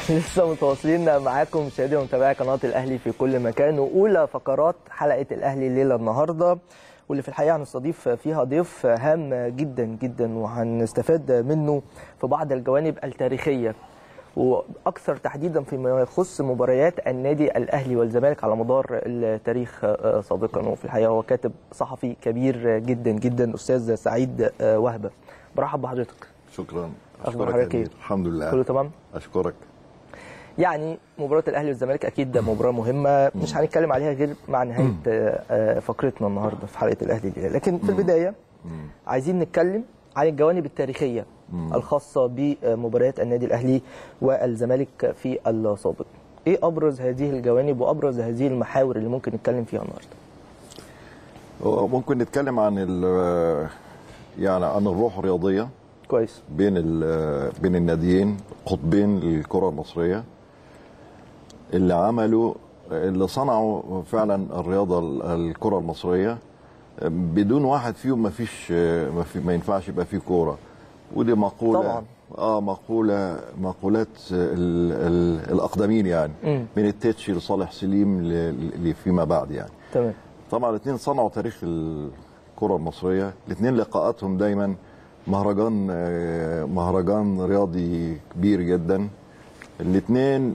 لسه متواصلين معاكم مشاهدي ومتابعي قناه الاهلي في كل مكان واولى فقرات حلقه الاهلي الليله النهارده واللي في الحقيقه هنستضيف فيها ضيف هام جدا جدا وهنستفاد منه في بعض الجوانب التاريخيه واكثر تحديدا فيما يخص مباريات النادي الاهلي والزمالك على مدار التاريخ سابقا وفي الحقيقه هو كاتب صحفي كبير جدا جدا استاذ سعيد وهبه برحب بحضرتك شكرا أخبار اشكرك حضرتك يا إيه؟ أمير. الحمد لله كله تمام اشكرك يعني مباراة الأهلي والزمالك أكيد ده مباراة مهمة مش هنتكلم عليها غير مع نهاية آه، فقرتنا النهاردة في حلقة الأهلي دي لكن في البداية عايزين نتكلم عن الجوانب التاريخية الخاصة بمباريات النادي الأهلي والزمالك في السابق إيه أبرز هذه الجوانب وأبرز هذه المحاور اللي ممكن نتكلم فيها النهاردة هو ممكن نتكلم عن ال- يعني عن الروح الرياضيه كويس بين ال- بين الناديين قطبين الكره المصريه اللي عملوا اللي صنعوا فعلا الرياضه ال- الكره المصريه بدون واحد فيهم ما فيش ما, في ما ينفعش يبقى فيه كوره ودي مقوله طبعاً. اه مقوله مقولات ال ال الاقدمين يعني مم. من التتشي لصالح سليم ل- ل- فيما بعد يعني تمام طبعا الاثنين صنعوا تاريخ الكره المصريه الاثنين لقاءاتهم دايما مهرجان آه، مهرجان رياضي كبير جدا الاثنين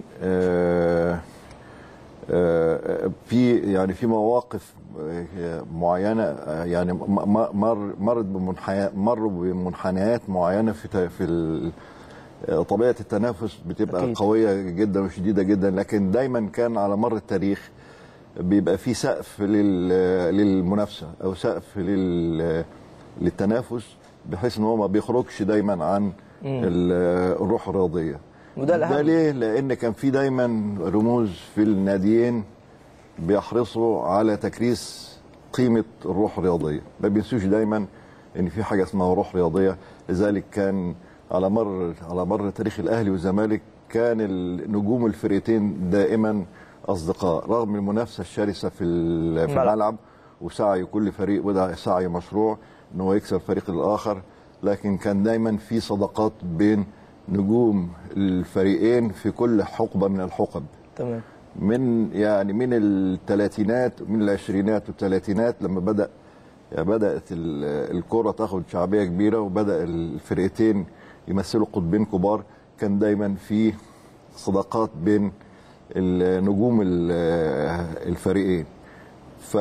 في يعني في مواقف آه، معينه آه، يعني م- م- مر مرت بمنحنيات مروا بمنحنيات معينه في ت- في ال- آه، طبيعه التنافس بتبقى أكيد. أكيد. قويه جدا وشديده جدا لكن دايما كان على مر التاريخ بيبقى في سقف لل- للمنافسه او سقف لل- للتنافس بحيث ان هو ما بيخرجش دايما عن ال- الروح الرياضيه وده الأهم. ده ليه لان كان في دايما رموز في الناديين بيحرصوا على تكريس قيمه الروح الرياضيه ما بينسوش دايما ان في حاجه اسمها روح رياضيه لذلك كان على مر على مر تاريخ الاهلي والزمالك كان النجوم الفريقين دائما اصدقاء رغم المنافسه الشرسه في ال- في الملعب. الملعب وسعي كل فريق وده سعي مشروع ان هو يكسب الفريق الاخر لكن كان دايما في صداقات بين نجوم الفريقين في كل حقبه من الحقب تمام من يعني من الثلاثينات من العشرينات والثلاثينات لما بدا يعني بدات ال- الكره تاخد شعبيه كبيره وبدا الفرقتين يمثلوا قطبين كبار كان دايما في صداقات بين النجوم ال- الفريقين ف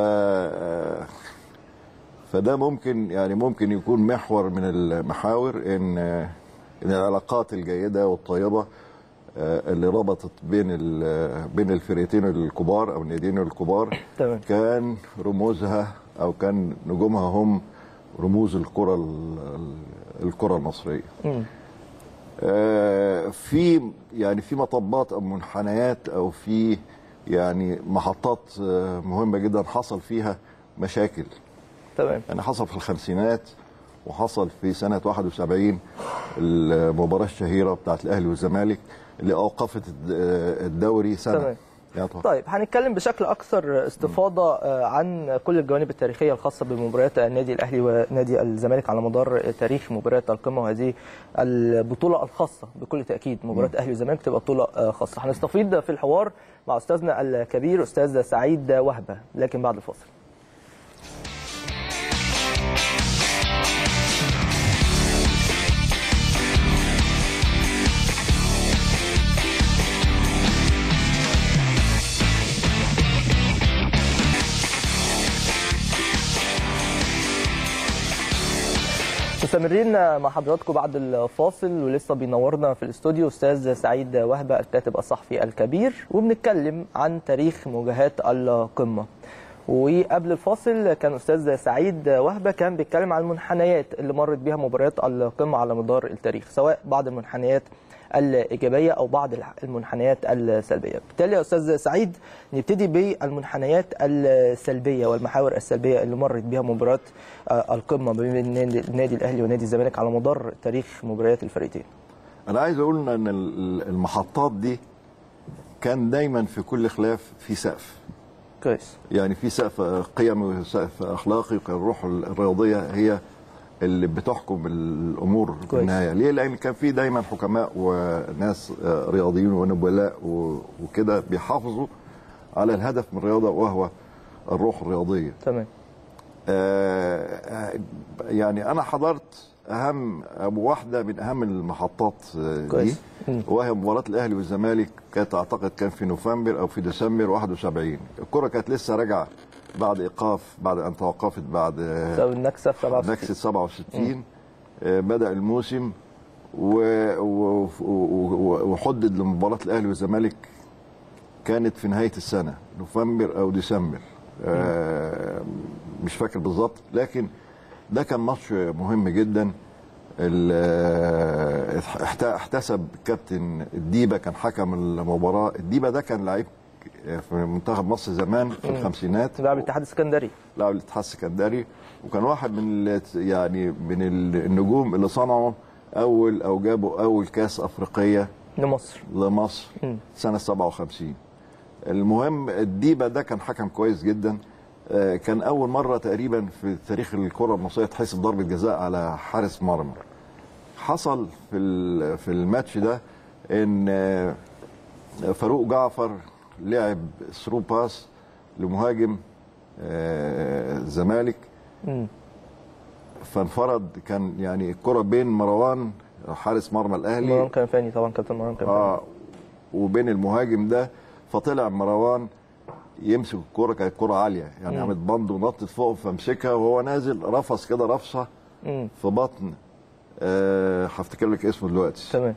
فده ممكن يعني ممكن يكون محور من المحاور ان ان العلاقات الجيده والطيبه آه، اللي ربطت بين ال- بين الفرقتين الكبار او الناديين الكبار تمام. كان رموزها او كان نجومها هم رموز الكره ال- ال- الكره المصريه مم. آه، في يعني في مطبات او منحنيات او في يعني محطات آه، مهمه جدا حصل فيها مشاكل تمام يعني حصل في الخمسينات وحصل في سنه 71 المباراه الشهيره بتاعت الاهلي والزمالك اللي اوقفت الد- الدوري سنه تمام. يعني طبعا. طيب هنتكلم بشكل اكثر استفاضه آه، عن كل الجوانب التاريخيه الخاصه بمباريات النادي الاهلي ونادي الزمالك على مدار تاريخ مباريات القمه وهذه البطوله الخاصه بكل تاكيد مباراه الاهلي والزمالك تبقى بطوله آه، خاصه هنستفيض في الحوار مع استاذنا الكبير استاذ سعيد وهبه لكن بعد الفاصل مستمرين مع حضراتكم بعد الفاصل ولسه بينورنا في الاستوديو استاذ سعيد وهبه الكاتب الصحفي الكبير وبنتكلم عن تاريخ مواجهات القمه وقبل الفاصل كان استاذ سعيد وهبه كان بيتكلم عن المنحنيات اللي مرت بيها مباريات القمه على مدار التاريخ سواء بعض المنحنيات الايجابيه او بعض المنحنيات السلبيه بالتالي يا استاذ سعيد نبتدي بالمنحنيات السلبيه والمحاور السلبيه اللي مرت بها مباراه آه، القمه بين النادي النادي الاهلي ونادي الزمالك على مدار تاريخ مباريات الفريقين انا عايز اقول ان ال- المحطات دي كان دايما في كل خلاف في سقف كويس يعني في سقف قيمي وسقف اخلاقي وكان الروح الرياضيه هي اللي بتحكم الامور في كويس. النهايه ليه لان كان في دايما حكماء وناس آه، رياضيين ونبلاء و- وكده بيحافظوا على الهدف من الرياضه وهو الروح الرياضيه تمام آه، آه، يعني انا حضرت اهم أو واحده من اهم المحطات آه، دي كويس. مم. وهي مباراه الاهلي والزمالك كانت اعتقد كان في نوفمبر او في ديسمبر 71 الكره كانت لسه راجعه بعد ايقاف بعد ان توقفت بعد آه، بسبب النكسه في 67 نكسه 67 آه، بدا الموسم و- و- و- وحدد لمباراه الاهلي والزمالك كانت في نهايه السنه نوفمبر او ديسمبر آه، مش فاكر بالظبط لكن ده كان ماتش مهم جدا ال- آه، احت- احتسب كابتن الديبه كان حكم المباراه الديبه ده كان لعيب في منتخب مصر زمان في الخمسينات لاعب الاتحاد السكندري لاعب الاتحاد السكندري وكان واحد من ال- يعني من ال- النجوم اللي صنعوا اول او جابوا اول كاس افريقيه لمصر لمصر مم. سنه 57 المهم الديبه ده كان حكم كويس جدا آه، كان اول مره تقريبا في تاريخ الكره المصريه تحسب ضربه جزاء على حارس مرمى حصل في ال- في الماتش ده ان آه، فاروق جعفر لعب ثرو باس لمهاجم آه، الزمالك مم. فانفرد كان يعني الكره بين مروان حارس مرمى الاهلي مروان كنفاني طبعا كابتن مروان كنفاني اه وبين المهاجم ده فطلع مروان يمسك الكرة كانت كرة عالية يعني عملت بند ونطت فوق فمسكها وهو نازل رفص كده رفصة مم. في بطن آه هفتكر لك اسمه دلوقتي تمام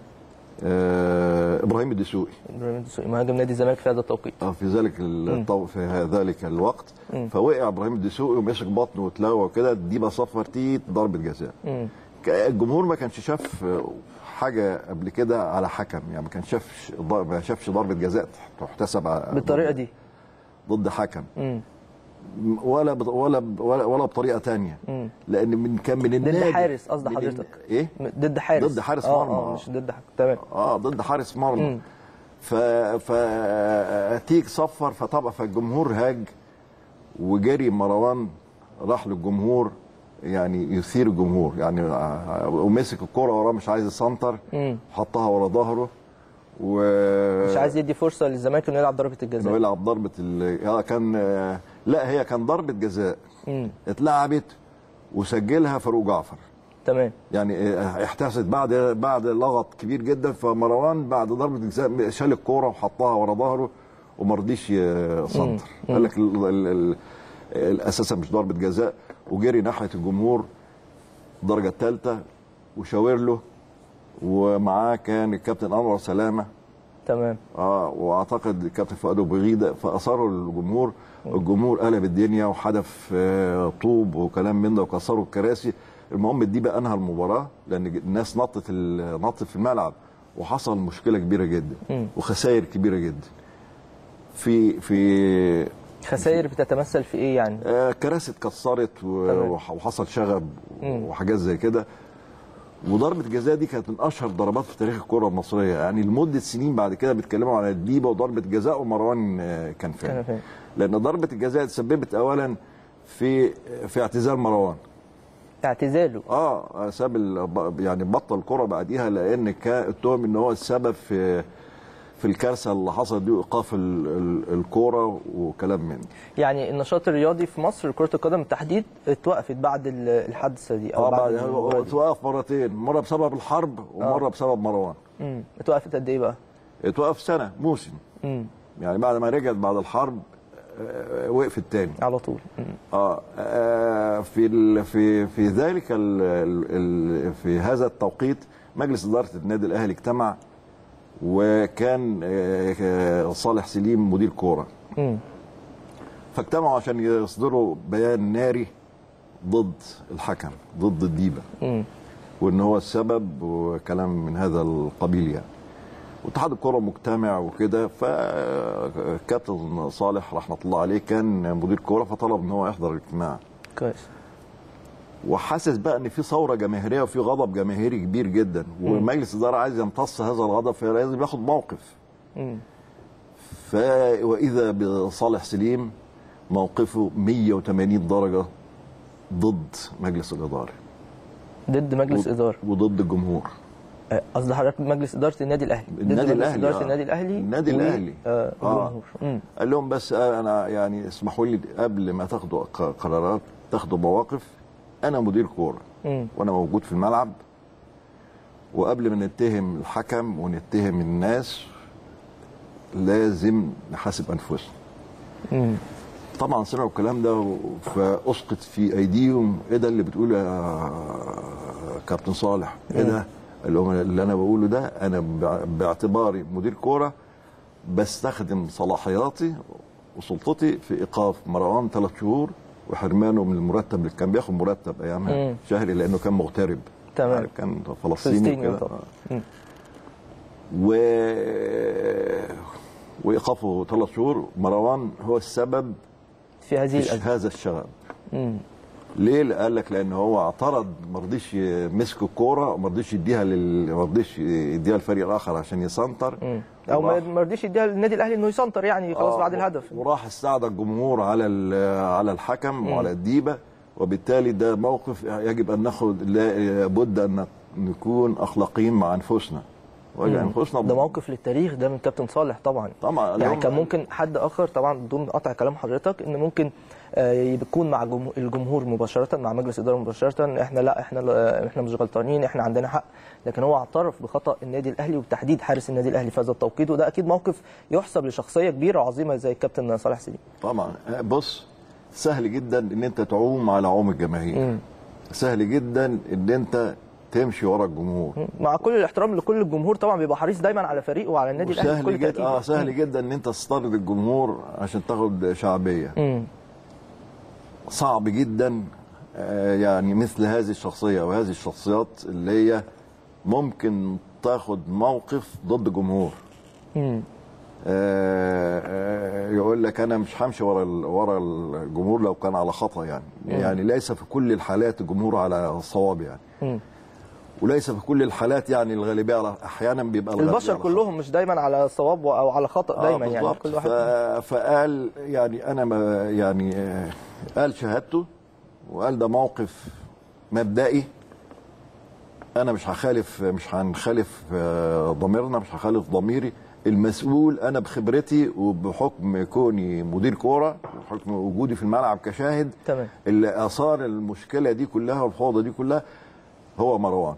آه ابراهيم الدسوقي ابراهيم الدسوقي مهاجم نادي الزمالك في هذا التوقيت آه في ذلك الطو... في ذلك الوقت مم. فوقع ابراهيم الدسوقي ومسك بطنه واتلوى وكده دي بصفر تيت ضربة جزاء مم. ك- الجمهور ما كانش شاف حاجه قبل كده على حكم يعني ما كانش شافش ما شافش ضربه جزاء تحتسب على- بالطريقه دي ضد حكم مم. ولا بط- ولا ولا, ولا بطريقه تانية مم. لان من كان من ضد النادي حارس قصد من حضرتك ال- ايه ضد حارس ضد حارس آه مرمى، اه آه. مش ضد حكم تمام اه ضد حارس مرمى مم. ف ف تيك صفر فطبعا فالجمهور هاج وجري مروان راح للجمهور يعني يثير الجمهور يعني آه، ومسك الكرة وراه مش عايز يسنطر مم. حطها ورا ظهره و مش عايز يدي فرصه للزمالك انه يلعب ضربه انه الجزاء يلعب ضربه ال... آه، كان آه، لا هي كان ضربه جزاء مم. اتلعبت وسجلها فاروق جعفر تمام يعني آه، احتست بعد بعد لغط كبير جدا فمروان بعد ضربه جزاء شال الكوره وحطها ورا ظهره وما رضيش يسنطر قال لك ال- ال- ال- الاساسا مش ضربه جزاء وجري ناحيه الجمهور الدرجه الثالثه وشاور له ومعاه كان الكابتن انور سلامه تمام اه واعتقد الكابتن فؤاد ابو غيده فاصروا الجمهور الجمهور قلب الدنيا وحدف آه، طوب وكلام من ده وكسروا الكراسي المهم دي بقى انهى المباراه لان الناس نطت ال- نطت في الملعب وحصل مشكله كبيره جدا مم. وخسائر كبيره جدا في في خسائر بتتمثل في ايه يعني آه، كراسي اتكسرت و- تمام. وح- وحصل شغب مم. وحاجات زي كده وضربة جزاء دي كانت من أشهر ضربات في تاريخ الكرة المصرية يعني لمدة سنين بعد كده بيتكلموا عن الديبة وضربة جزاء ومروان آه، كان كان فين فين. لأن ضربة الجزاء تسببت أولا في في اعتزال مروان اعتزاله اه ساب ال- ب- يعني بطل كرة بعديها لأن كان اتهم إن هو السبب في في الكارثة اللي حصلت دي وإيقاف ال- ال- الكورة وكلام من ده. يعني النشاط الرياضي في مصر كرة القدم بالتحديد اتوقفت بعد ال- الحادثة دي او اه بعد بعد المباراة دي. اتوقف مرتين مرة بسبب الحرب ومرة بسبب مروان مم. اتوقفت قد ايه بقى؟ اتوقف سنة موسم مم. يعني بعد ما رجعت بعد الحرب آه، وقف التاني على طول مم. اه آه، في ال في في ذلك ال ال في هذا التوقيت مجلس اداره النادي الاهلي اجتمع وكان آه، آه، صالح سليم مدير كوره مم. فاجتمعوا عشان يصدروا بيان ناري ضد الحكم ضد الديبه مم. وان هو السبب وكلام من هذا القبيل يعني واتحاد الكره مجتمع وكده فكابتن صالح رحمه الله عليه كان مدير كوره فطلب ان هو يحضر الاجتماع كويس وحاسس بقى ان في ثوره جماهيريه وفي غضب جماهيري كبير جدا ومجلس الاداره عايز يمتص هذا الغضب فلازم ياخد موقف مم. ف واذا بصالح سليم موقفه 180 درجه ضد مجلس الاداره ضد مجلس و- اداره وضد الجمهور آه، قصدي حضرتك مجلس اداره النادي الاهلي ضد النادي مجلس الأهلي، اداره آه. النادي الاهلي النادي و- الأهلي. آه آه. الجمهور مم. قال لهم بس انا يعني اسمحوا لي قبل ما تاخدوا ق- قرارات تاخدوا مواقف انا مدير كوره مم. وانا موجود في الملعب وقبل ما نتهم الحكم ونتهم الناس لازم نحاسب انفسنا مم. طبعا سمعوا الكلام ده و- فاسقط في ايديهم ايه ده اللي بتقوله يا كابتن صالح ايه ده اللي هو اللي انا بقوله ده انا بع- باعتباري مدير كوره بستخدم صلاحياتي وسلطتي في ايقاف مروان ثلاث شهور وحرمانه من المرتب اللي كان بياخد مرتب ايامها مم. شهري لانه كان مغترب تمام. عارف كان فلسطيني فلسطيني وكده طبعا. مم. و وايقافه ثلاث شهور مروان هو السبب في هذه في الازمه هذا الشغب مم. ليه؟ قال لك لان هو اعترض ما رضيش مسك الكوره وما رضيش يديها لل ما رضيش يديها الفريق الاخر عشان يسنتر مم. او ما وراح- ما رضيش يديها للنادي الاهلي انه يسنطر يعني خلاص آه، بعد الهدف وراح استعدى الجمهور على ال- على الحكم وعلى الديبه وبالتالي ده موقف يجب ان ناخد لابد ان نكون اخلاقيين مع انفسنا وجه انفسنا ده موقف للتاريخ ده من كابتن صالح طبعا طبعا يعني اليوم- كان ممكن حد اخر طبعا بدون قطع كلام حضرتك ان ممكن آه، يكون مع جمهور- الجمهور مباشره مع مجلس الاداره مباشره احنا لا احنا لا- احنا مش غلطانين احنا عندنا حق لكن هو اعترف بخطا النادي الاهلي وبتحديد حارس النادي الاهلي في هذا التوقيت وده اكيد موقف يحسب لشخصيه كبيره وعظيمه زي الكابتن صالح سليم طبعا بص سهل جدا ان انت تعوم على عوم الجماهير سهل جدا ان انت تمشي ورا الجمهور مع كل الاحترام لكل الجمهور طبعا بيبقى حريص دايما على فريقه وعلى النادي الاهلي وسهل بكل جدا تاكيد اه سهل جدا ان انت تسترد الجمهور عشان تاخد شعبيه مم. صعب جدا آه، يعني مثل هذه الشخصيه وهذه الشخصيات اللي هي ممكن تاخد موقف ضد جمهور مم. آه، آه، يقول لك انا مش همشي ورا ال- ورا الجمهور لو كان على خطا يعني يعني ليس في كل الحالات الجمهور على صواب يعني مم. وليس في كل الحالات يعني الغالبيه على احيانا بيبقى الغالبية البشر على خطأ. كلهم مش دايما على صواب او على خطا آه، دايما يعني بالظبط. كل واحد ف... فقال يعني انا ما يعني آه، قال شهادته وقال ده موقف مبدئي انا مش هخالف مش هنخالف آه، ضميرنا مش هخالف ضميري المسؤول انا بخبرتي وبحكم كوني مدير كوره وبحكم وجودي في الملعب كشاهد تمام اللي اثار المشكله دي كلها والفوضى دي كلها هو مروان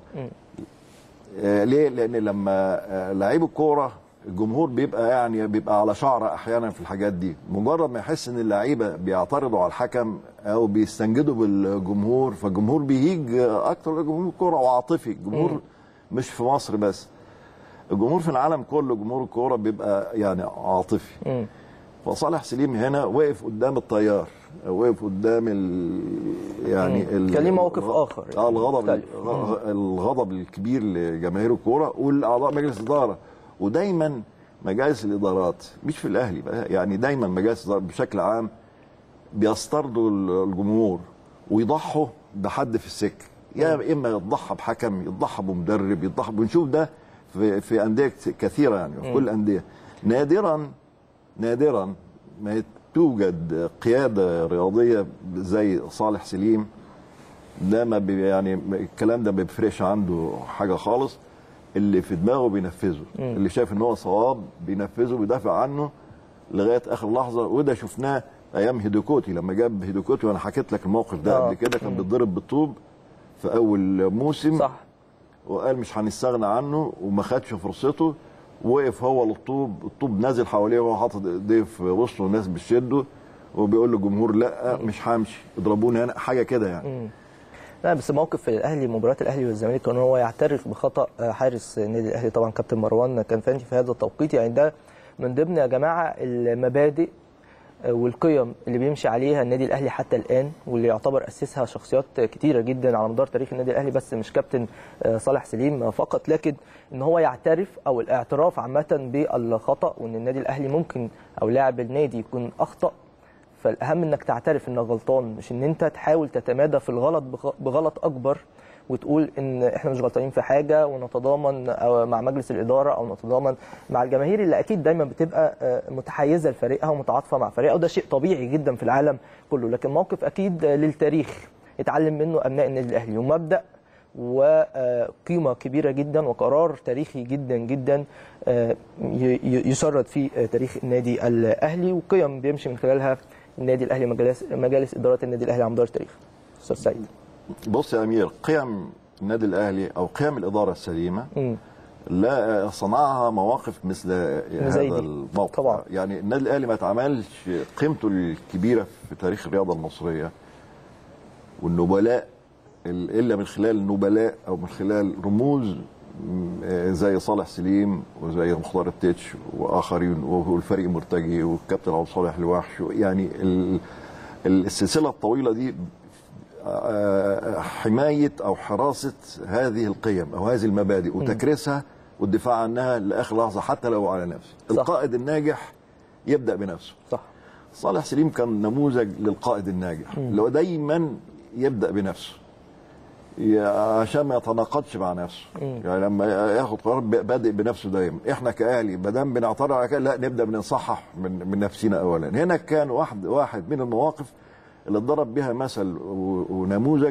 آه ليه لان لما آه لعيب الكوره الجمهور بيبقى يعني بيبقى على شعره احيانا في الحاجات دي مجرد ما يحس ان اللعيبه بيعترضوا على الحكم او بيستنجدوا بالجمهور فالجمهور بيهيج آه، اكتر جمهور الكوره وعاطفي الجمهور مش في مصر بس الجمهور في العالم كله جمهور الكوره بيبقى يعني عاطفي مم. فصالح سليم هنا وقف قدام التيار وقف قدام ال يعني ال- كان ليه موقف الغ- آخر اه الغضب مختلف. الغ- الغضب الكبير لجماهير الكوره والاعضاء مجلس الاداره ودايما مجالس الادارات مش في الاهلي بقى يعني دايما مجالس الاداره بشكل عام بيسترضوا الجمهور ويضحوا بحد في السكه يا اما يضحى بحكم يضحى بمدرب يضحى بنشوف ده في في انديه كثيره يعني في كل الانديه نادرا نادرا ما توجد قياده رياضيه زي صالح سليم ده ما بي يعني الكلام ده ما بيفرقش عنده حاجه خالص اللي في دماغه بينفذه اللي شايف ان هو صواب بينفذه بيدافع عنه لغايه اخر لحظه وده شفناه ايام هيدوكوتي لما جاب هيدوكوتي وانا حكيت لك الموقف ده آه. قبل كده كان بيتضرب بالطوب في اول موسم صح وقال مش هنستغنى عنه وما خدش فرصته وقف هو للطوب الطوب نازل حواليه وهو حاطط ايديه في وسطه والناس بتشده وبيقول للجمهور لا مش همشي اضربوني هنا حاجه كده يعني لا بس موقف في الاهلي مباراه الاهلي والزمالك كان هو يعترف بخطا آه، حارس النادي الاهلي طبعا كابتن مروان كان فاني في هذا التوقيت يعني ده من ضمن يا جماعه المبادئ آه، والقيم اللي بيمشي عليها النادي الاهلي حتى الان واللي يعتبر اسسها شخصيات كتيره جدا على مدار تاريخ النادي الاهلي بس مش كابتن آه، صالح سليم فقط لكن ان هو يعترف او الاعتراف عامه بالخطا وان النادي الاهلي ممكن او لاعب النادي يكون اخطا فالاهم انك تعترف انك غلطان مش ان انت تحاول تتمادى في الغلط بغ- بغلط اكبر وتقول ان احنا مش غلطانين في حاجه ونتضامن أو مع مجلس الاداره او نتضامن مع الجماهير اللي اكيد دايما بتبقى آه، متحيزه لفريقها ومتعاطفه مع فريقها وده شيء طبيعي جدا في العالم كله لكن موقف اكيد آه، للتاريخ اتعلم منه ابناء النادي الاهلي ومبدا وقيمه كبيره جدا وقرار تاريخي جدا جدا آه، ي- ي- يسرد في آه، تاريخ النادي الاهلي وقيم بيمشي من خلالها النادي الاهلي مجالس مجالس اداره النادي الاهلي على مدار التاريخ استاذ سعيد بص يا امير قيم النادي الاهلي او قيم الاداره السليمه مم. لا صنعها مواقف مثل زي هذا دي. الموقف طبعا. يعني النادي الاهلي ما اتعملش قيمته الكبيره في تاريخ الرياضه المصريه والنبلاء ال- الا من خلال النبلاء او من خلال رموز م- آه، زي صالح سليم وزي مختار التتش واخرين والفريق مرتجي والكابتن عبد الصالح الوحش يعني ال- ال- السلسله الطويله دي آه، حمايه او حراسه هذه القيم او هذه المبادئ وتكريسها والدفاع عنها لاخر لحظه حتى لو على نفسه صح. القائد الناجح يبدا بنفسه صح صالح سليم كان نموذج للقائد الناجح لو دايما يبدا بنفسه يا- عشان ما يتناقضش مع نفسه يعني لما ياخد قرار ب- بادئ بنفسه دايما احنا كاهلي ما دام بنعترض على كده لا نبدا بنصحح من من نفسنا اولا هنا كان واحد واحد من المواقف اللي اتضرب بها مثل و- ونموذج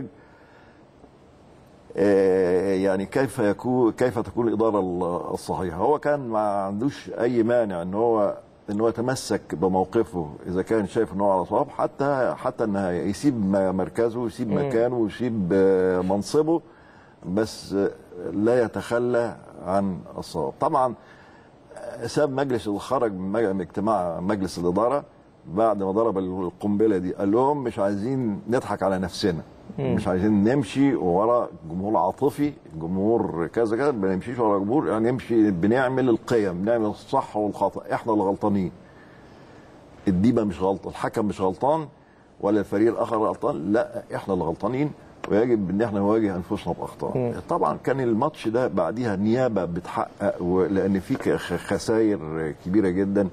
آه، يعني كيف يكون كيف تكون الاداره ال- الصحيحه هو كان ما عندوش اي مانع ان هو ان هو يتمسك بموقفه اذا كان شايف ان هو على صواب حتى حتى النهايه يسيب م- مركزه يسيب مكانه ويسيب آه، منصبه بس آه، لا يتخلى عن الصواب طبعا آه، ساب مجلس خرج من مج- من اجتماع مجلس الاداره بعد ما ضرب القنبله دي قال لهم مش عايزين نضحك على نفسنا مش عايزين نمشي ورا جمهور عاطفي جمهور كذا كذا ما نمشيش ورا جمهور يعني نمشي بنعمل القيم بنعمل الصح والخطا احنا اللي غلطانين الديبه مش غلط الحكم مش غلطان ولا الفريق الاخر غلطان لا احنا اللي غلطانين ويجب ان احنا نواجه انفسنا باخطاء طبعا كان الماتش ده بعديها نيابه بتحقق و- لان في ك- خ- خسائر كبيره جدا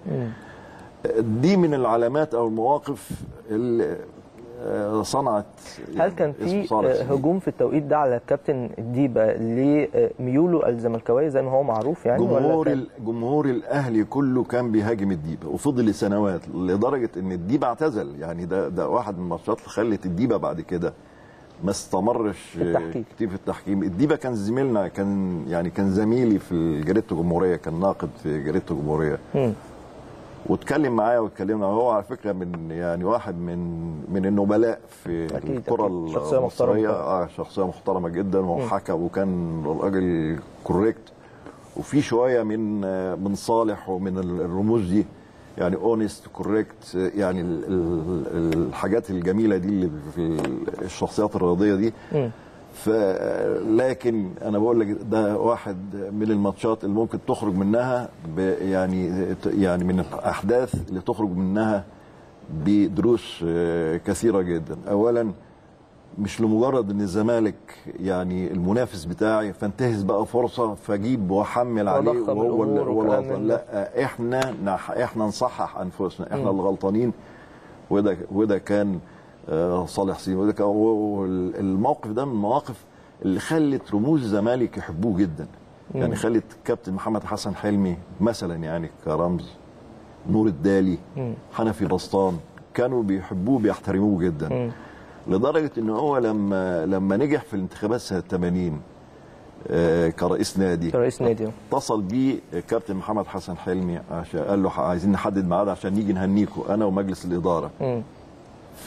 دي من العلامات او المواقف اللي آه، صنعت هل كان اسم في صالح آه، سليم. هجوم في التوقيت ده على الكابتن الديبه لميوله الزملكاويه زي ما هو معروف يعني ولا جمهور كان- ال- جمهور الاهلي كله كان بيهاجم الديبه وفضل لسنوات لدرجه ان الديبه اعتزل يعني ده ده واحد من الماتشات اللي خلت الديبه بعد كده ما استمرش في التحكيم. كتير في التحكيم الديبه كان زميلنا كان يعني كان زميلي في جريده الجمهوريه كان ناقد في جريده الجمهوريه مم. واتكلم معايا واتكلمنا هو على فكره من يعني واحد من من النبلاء في أكيد، الكره أكيد. شخصية محترمة المصريه طبعاً. اه شخصيه محترمه جدا وحكم وكان راجل كوريكت وفي شويه من آه، من صالح ومن ال- الرموز دي يعني اونست كوريكت يعني ال- ال- الحاجات الجميله دي اللي في الشخصيات الرياضيه دي مم. ف لكن انا بقول لك ده واحد من الماتشات اللي ممكن تخرج منها ب يعني يعني من الاحداث اللي تخرج منها بدروس آه، كثيره جدا اولا مش لمجرد ان الزمالك يعني المنافس بتاعي فانتهز بقى فرصه فاجيب واحمل عليه وأضخم وهو اللي الأمور هو وكلام الغلطان. من ده. لا احنا نح احنا نصحح انفسنا احنا اللي غلطانين وده وده كان آه، صالح سليم وده كان والموقف ده من المواقف اللي خلت رموز الزمالك يحبوه جدا يعني خلت كابتن محمد حسن حلمي مثلا يعني كرمز نور الدالي حنفي بسطان كانوا بيحبوه بيحترموه جدا لدرجه ان هو لما لما نجح في الانتخابات سنه 80 آه، كرئيس نادي رئيس نادي اتصل بيه كابتن محمد حسن حلمي عشان قال له عايزين نحدد ميعاد عشان نيجي نهنيكوا انا ومجلس الاداره مم. ف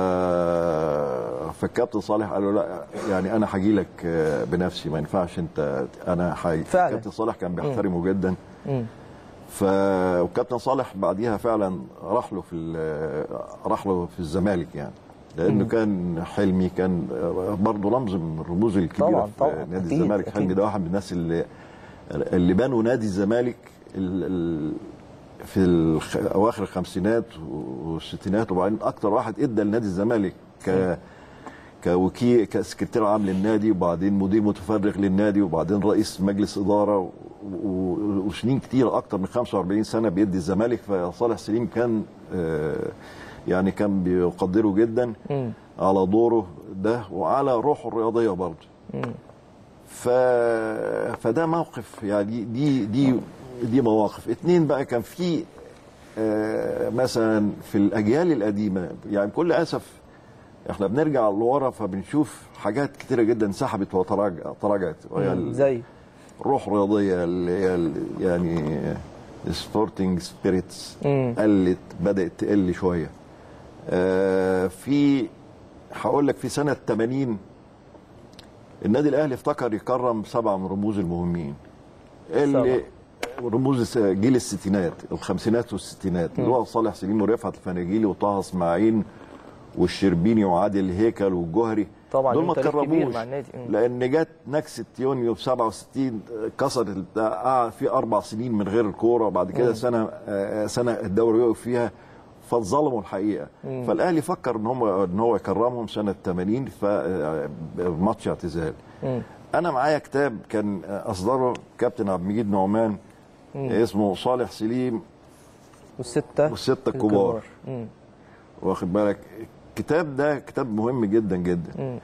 فالكابتن صالح قال له لا يعني انا هاجي لك بنفسي ما ينفعش انت انا هاجي فعلا. الكابتن صالح كان بيحترمه جدا مم. ف والكابتن صالح بعديها فعلا راح له في ال- راح له في الزمالك يعني لانه كان حلمي كان برضه رمز من الرموز الكبيره طبعاً، في طبعاً، نادي أكيد، الزمالك أكيد. حلمي ده واحد من الناس اللي اللي بنوا نادي الزمالك ال- ال- في الخ... اواخر الخمسينات والستينات وبعدين اكتر واحد ادى لنادي الزمالك ك كوكيل كسكرتير عام للنادي وبعدين مدير متفرغ للنادي وبعدين رئيس مجلس اداره و... و... وسنين كتير اكتر من 45 سنه بيدي الزمالك فصالح سليم كان آه، يعني كان بيقدره جدا مم. على دوره ده وعلى روحه الرياضيه برضه ف... فده موقف يعني دي دي دي مواقف اتنين بقى كان في آه، مثلا في الاجيال القديمه يعني بكل اسف احنا بنرجع لورا فبنشوف حاجات كتيره جدا سحبت وتراجعت وهي ال- زي روح رياضيه اللي هي ال- يعني سبورتنج سبيريتس مم. قلت بدات تقل شويه آه، في هقول لك في سنه 80 النادي الاهلي افتكر يكرم سبعه من رموز المهمين اللي رموز الس- جيل الستينات الخمسينات والستينات اللي هو صالح سليم ورفعت الفناجيلي وطه اسماعيل والشربيني وعادل هيكل والجوهري طبعا دول لهم ما تاريخ كبير تكرموش مع النادي. مم. لان جت نكسه يونيو في 67 كسرت البتاع، قعد في اربع سنين من غير الكوره وبعد كده سنه آه، سنه الدوري وقف فيها فاتظلموا الحقيقه فالاهلي فكر ان هم ان هو يكرمهم سنه 80 فماتش اعتزال مم. انا معايا كتاب كان اصدره كابتن عبد المجيد نعمان اسمه صالح سليم والسته والستة الكبار. مم. واخد بالك الكتاب ده كتاب مهم جدا جدا مم.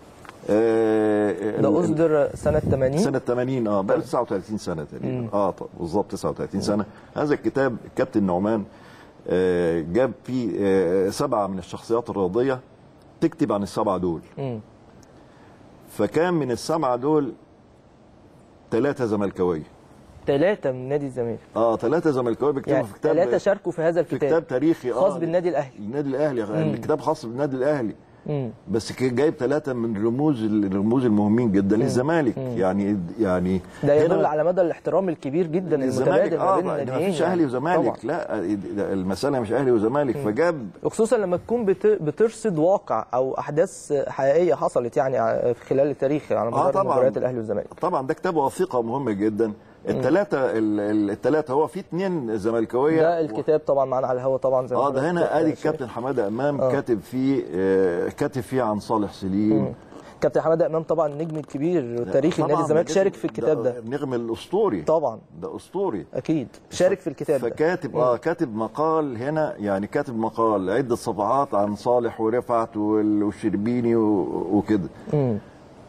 آه ده ال- اصدر سنه 80 سنة 80 اه بقى 39 سنة تقريبا اه طب بالظبط 39 سنة هذا الكتاب الكابتن نعمان آه جاب فيه آه سبعة من الشخصيات الرياضية تكتب عن السبعة دول مم. فكان من السبعة دول ثلاثة زملكاوية ثلاثه من نادي الزمالك اه ثلاثة زملكاوية بيكتبوا يعني في كتاب ثلاثه شاركوا في هذا في الكتاب كتاب تاريخي خاص بالنادي الاهلي النادي الاهلي الكتاب خاص بالنادي الاهلي مم. بس كان جايب ثلاثة من رموز الرموز المهمين جدا للزمالك يعني يعني ده يدل هنا- على مدى الاحترام الكبير جدا الزمالك المتبادل ما اه بين ما الناديين فيش اهلي وزمالك طبعا. لا ده المساله مش اهلي وزمالك فجاب وخصوصا لما تكون بت- بترصد واقع او احداث حقيقيه حصلت يعني ع- في خلال التاريخ على اه مدار طبعا مباريات الاهلي والزمالك طبعا ده كتاب وثيقه مهمه جدا الثلاثه الثلاثه هو في اثنين زملكاويه ده الكتاب طبعا معانا على الهواء طبعا زي ما اه ده حضرتك هنا ادي شايف. الكابتن حماده امام كاتب فيه آه كاتب فيه عن صالح سليم كابتن حماده امام طبعا النجم الكبير تاريخ طبعاً النادي الزمالك ده شارك في الكتاب ده النجم الاسطوري طبعا ده اسطوري اكيد شارك في الكتاب ده فكاتب اه كاتب مقال هنا يعني كاتب مقال عده صفحات عن صالح ورفعت وال- والشربيني و- وكده مم.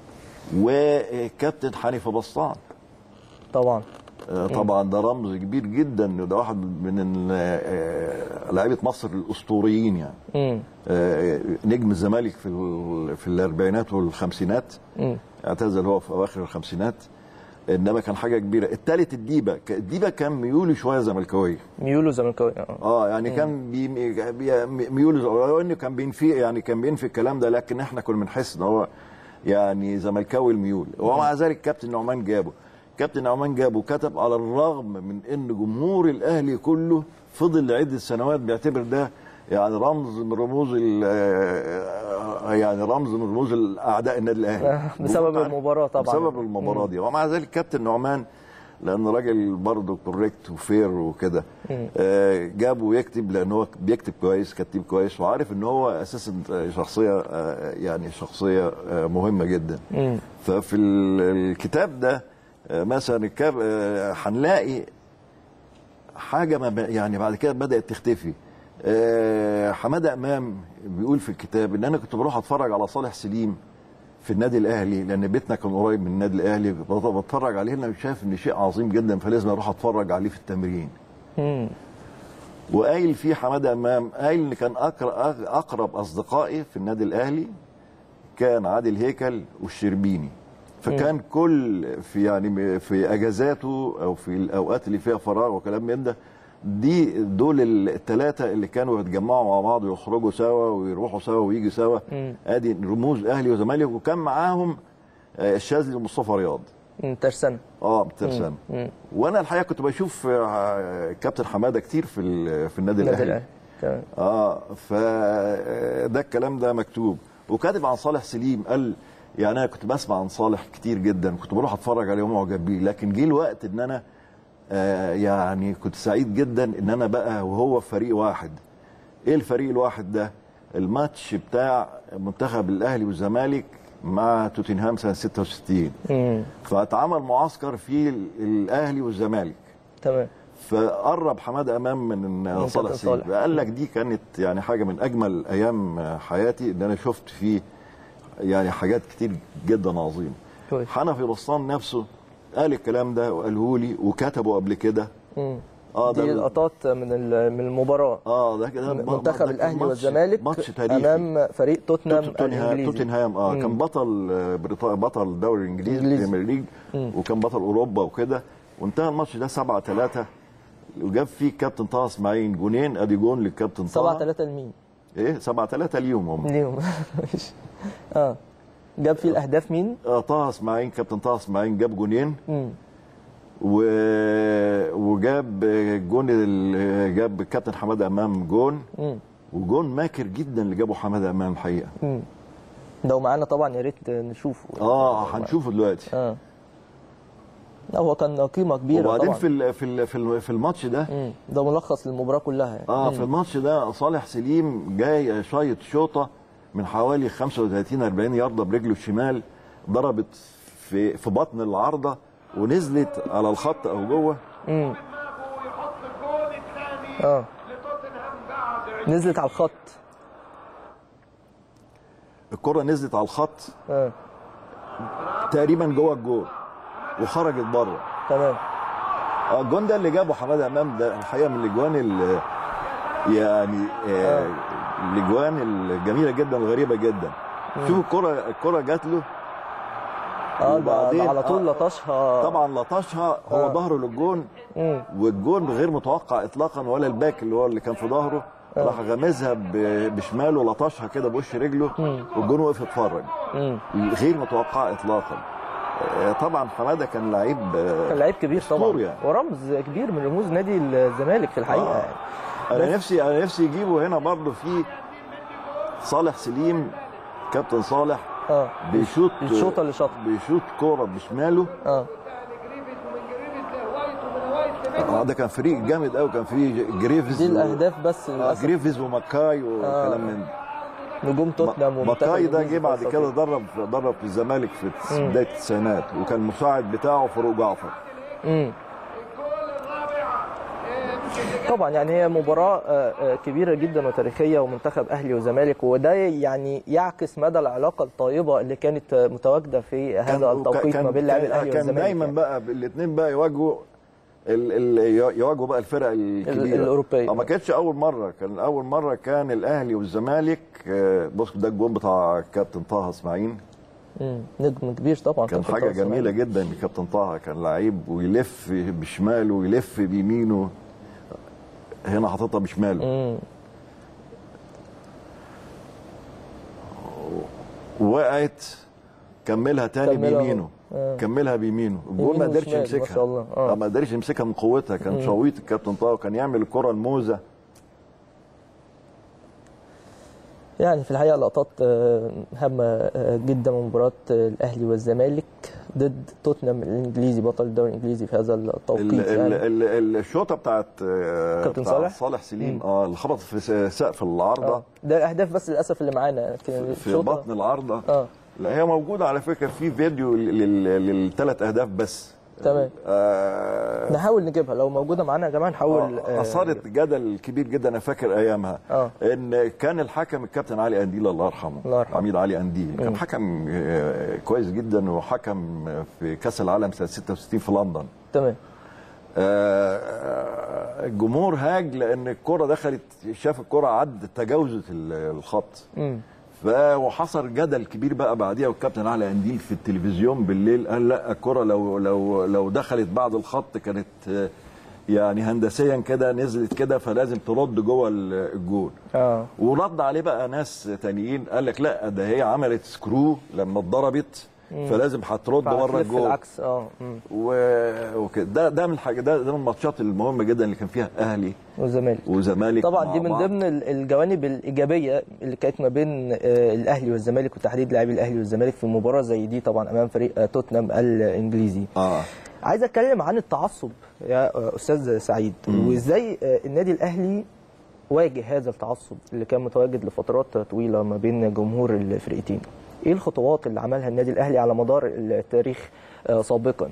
وكابتن حنيفه بسطان طبعا آه، طبعا ده رمز كبير جدا وده واحد من ال- آه، لعيبه مصر الاسطوريين يعني مم. آه، نجم الزمالك في ال- في الاربعينات والخمسينات مم. اعتزل هو في اواخر الخمسينات انما كان حاجه كبيره الثالث الديبه ك- الديبه كان ميوله شويه زملكاويه ميولو زملكاوي اه اه يعني كان بي بي ميول لو انه كان بينفي يعني كان بينفي الكلام ده لكن احنا كنا بنحس ان هو يعني زملكاوي الميول ومع ذلك كابتن نعمان جابه كابتن نعمان جابه كتب على الرغم من ان جمهور الاهلي كله فضل لعده سنوات بيعتبر ده يعني رمز من رموز ال- آه، يعني رمز من رموز الاعداء النادي الاهلي بسبب المباراة طبعا. بسبب المباراه دي ومع ذلك كابتن نعمان لان راجل برضه كوريكت وفير وكده آه، جابه يكتب لان هو بيكتب كويس كتيب كويس وعارف ان هو اساسا شخصيه آه، يعني شخصيه آه، مهمه جدا ففي ال- الكتاب ده آه، مثلا الكتاب آه، هنلاقي حاجه ما ب- يعني بعد كده بدات تختفي آه، حماده امام بيقول في الكتاب ان انا كنت بروح اتفرج على صالح سليم في النادي الاهلي لان بيتنا كان قريب من النادي الاهلي بت- بتفرج عليه انا شايف ان شيء عظيم جدا فلازم اروح اتفرج عليه في التمرين مم. وقايل فيه حماده امام قايل ان كان أقر- اقرب اصدقائي في النادي الاهلي كان عادل هيكل والشربيني فكان كل في يعني في اجازاته او في الاوقات اللي فيها فراغ وكلام من ده دي دول الثلاثه اللي كانوا يتجمعوا مع بعض ويخرجوا سوا ويروحوا سوا ويجوا سوا ادي رموز اهلي وزمالك وكان معاهم آه، الشاذلي ومصطفى رياض مم. ترسانة اه بترسم وانا الحقيقه كنت بشوف آه، كابتن حماده كتير في ال- في النادي النادي الاهلي الاهلي تمام اه فده الكلام ده مكتوب وكاتب عن صالح سليم قال يعني انا كنت بسمع عن صالح كتير جدا كنت بروح اتفرج عليه ومعجب بيه لكن جه الوقت ان انا آه يعني كنت سعيد جدا ان انا بقى وهو في فريق واحد ايه الفريق الواحد ده الماتش بتاع منتخب الاهلي والزمالك مع توتنهام سنه 66 مم. فاتعمل معسكر فيه الاهلي والزمالك تمام فقرب حماده امام من صالح كابتن سليم صالح. قال لك دي كانت يعني حاجه من اجمل ايام حياتي ان انا شفت فيه يعني حاجات كتير جدا عظيمه كويس. حنفي بسطان نفسه قال الكلام ده وقاله لي وكتبه قبل كده مم. اه دي ده ال- لقطات من ال- من المباراه اه ده كده منتخب ده كان الاهلي ماتش- والزمالك ماتش تاريخي امام فريق توتنهام توت- توتنهام الانجليزي توتنهام اه مم. كان بطل آه، بريطانيا بطل الدوري الانجليزي إنجليزي. البريمير ليج وكان بطل اوروبا وكده وانتهى الماتش ده 7 3 وجاب فيه كابتن طه اسماعيل جونين ادي جون للكابتن طه 7 3 لمين؟ ايه 7 3 اليوم هم ليهم ماشي. اه جاب فيه الاهداف مين؟ آه طه اسماعيل كابتن طه اسماعيل جاب جونين مم. و... وجاب جون ال... جاب كابتن حماده امام جون مم. وجون ماكر جدا اللي جابه حماده امام الحقيقه مم. لو معانا طبعا يا ريت نشوفه اه هنشوفه دلوقتي اه لا هو كان قيمه كبيره وبعدين طبعا في ال... في ال... في ال- في الماتش ده مم. ده ملخص للمباراه كلها يعني اه في الماتش ده صالح سليم جاي شايط شوطه من حوالي 35 40 يارده برجله الشمال ضربت في في بطن العارضه ونزلت على الخط او جوه مم. يحط الجول الثاني اه لتوتنهام بعد نزلت على الخط الكره نزلت على الخط اه تقريبا جوه الجول وخرجت بره تمام آه، الجون ده اللي جابه حماده امام ده الحقيقه من الاجوان ال- يعني آه، الاجوان الجميله جدا الغريبه جدا شوف الكره الكره جات له اه ده- وبعدين- ده على طول آه. لطشها طبعا لطشها هو آه. ظهره للجون مم. والجون غير متوقع اطلاقا ولا الباك اللي هو اللي كان في ظهره راح غامزها ب- بشماله لطشها كده بوش رجله والجون وقف يتفرج مم. غير متوقع اطلاقا آه، طبعا حماده كان لعيب آه، كان لعيب كبير طبعا أسطوري يعني. ورمز كبير من رموز نادي الزمالك في الحقيقه آه. يعني انا نفسي انا نفسي يجيبوا هنا برضه في صالح سليم كابتن صالح اه بيشوط الشوطة اللي شاطها. بيشوط كوره بشماله اه جريفيز ومن جريفيز لهوايت ومن هوايت لميدو اه ده كان فريق جامد قوي كان فيه جريفز دي و- الاهداف بس آه للاسف جريفز وماكاي وكلام من نجوم توتنهام ومنتخب ماكاي ده الإنجليزي جه بعد في كده الفترة درب درب في الزمالك في بدايه التسعينات وكان المساعد بتاعه فاروق جعفر دي. مم. الجول الرابع طبعا يعني هي مباراة آه، آه، كبيرة جدا وتاريخية ومنتخب أهلي وزمالك وده يعني يعكس مدى العلاقة الطيبة اللي كانت آه، متواجدة في هذا التوقيت ما بين لاعبي الأهلي كان والزمالك دايما يعني. بقى الاثنين بقى يواجهوا ال ال يواجهوا بقى الفرق الكبيره الأوروبية. آه، ما كانتش اول مره كان اول مره كان الاهلي والزمالك آه، بص ده الجون بتاع كابتن طه اسماعيل مم. نجم كبير طبعا كان كابتن حاجه طه إسماعيل. جميله جدا كابتن طه كان لعيب ويلف بشماله ويلف بيمينه هنا حاططها بشماله مم. وقعت كملها تاني كملها أهو. بيمينه آه. كملها بيمينه الجول يمين ما قدرش وشمال، ما يمسكها شاء الله. آه. آه، ما قدرش يمسكها من قوتها كان شويط الكابتن طه وكان يعمل الكره الموزه يعني في الحقيقة لقطات آه، هامة آه، جدا من مباراة آه، الأهلي والزمالك ضد توتنهام الإنجليزي بطل الدوري الإنجليزي في هذا التوقيت ال- ال- يعني ال- ال- الشوطه بتاعت آه، كابتن بتاع صالح؟ صالح سليم اه اللي خبط في س- سقف العارضه آه. ده الأهداف بس للأسف اللي معانا لكن في الشوطة- بطن العارضه اه لا هي موجوده على فكره في فيديو للثلاث اهداف بس تمام. آه نحاول نجيبها لو موجودة معانا يا جماعة نحاول آه، اثارت جدل كبير جدا انا فاكر ايامها آه. ان كان الحكم الكابتن علي انديل الله يرحمه الله يرحمه. عميد علي انديل كان حكم آه، كويس جدا وحكم في كاس العالم سنه 66 في لندن تمام آه، الجمهور هاج لان الكره دخلت شاف الكره عدت تجاوزت ال- الخط مم. ف وحصل جدل كبير بقى بعديها والكابتن علي انديل في التلفزيون بالليل قال لا الكره لو لو لو دخلت بعد الخط كانت آه، يعني هندسيا كده نزلت كده فلازم ترد جوه ال- الجول اه ورد عليه بقى ناس تانيين قال لك لا ده هي عملت سكرو لما اتضربت فلازم هترد بره فهتلف الجول العكس اه مم. و- وكده ده ده من الحاجه ده ده من الماتشات المهمه جدا اللي كان فيها اهلي والزمالك وزمالك طبعا مع دي من بعض. ضمن ال- الجوانب الايجابيه اللي كانت ما بين آه، الاهلي والزمالك وتحديد لاعبي الاهلي والزمالك في مباراه زي دي طبعا امام فريق آه، توتنهام الانجليزي اه عايز اتكلم عن التعصب يا آه، استاذ سعيد وازاي آه، النادي الاهلي واجه هذا التعصب اللي كان متواجد لفترات طويله ما بين جمهور الفرقتين ايه الخطوات اللي عملها النادي الاهلي على مدار التاريخ آه، سابقا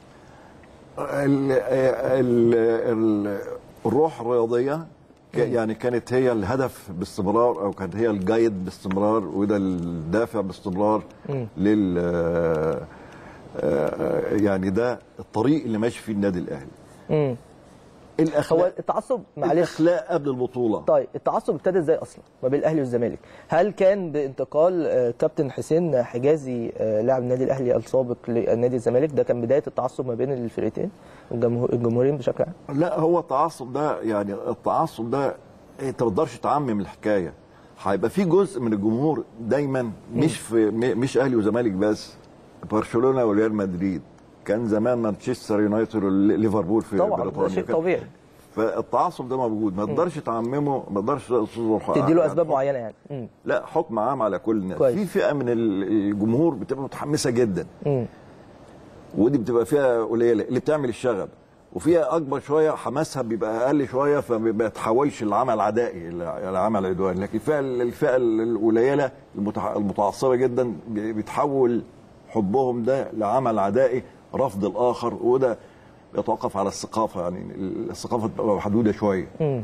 ال ال ال الروح الرياضيه ك- يعني كانت هي الهدف باستمرار او كانت هي الجايد باستمرار وده الدافع باستمرار لل آه، آه، يعني ده الطريق اللي ماشي فيه النادي الاهلي امم هو الاخلاق التعصب معلش الاخلاق قبل البطوله طيب التعصب ابتدى ازاي اصلا ما بين الاهلي والزمالك هل كان بانتقال آه، كابتن حسين حجازي آه، لاعب النادي الاهلي السابق لنادي الزمالك ده كان بدايه التعصب ما بين الفرقتين الجمهور الجمهورين بشكل عام لا هو التعصب ده يعني التعصب ده انت ما تقدرش تعمم الحكايه هيبقى في جزء من الجمهور دايما مش في م- مش اهلي وزمالك بس برشلونه وريال مدريد كان زمان مانشستر يونايتد وليفربول في طبعا ده بريطانيا شيء كان- طبيعي فالتعصب ده موجود ما تقدرش تعممه ما تقدرش تصدر تدي له يعني اسباب حكم- معينه يعني مم. لا حكم عام على كل الناس كويس. في فئه من ال- الجمهور بتبقى متحمسه جدا مم. ودي بتبقى فيها قليله اللي بتعمل الشغب وفيها اكبر شويه حماسها بيبقى اقل شويه فما بيتحولش لعمل عدائي لعمل عدواني لكن الفئه الفئه القليله المتع- المتعصبه جدا بيتحول حبهم ده لعمل عدائي رفض الاخر وده يتوقف على الثقافه يعني الثقافه بتبقى محدوده شويه مم.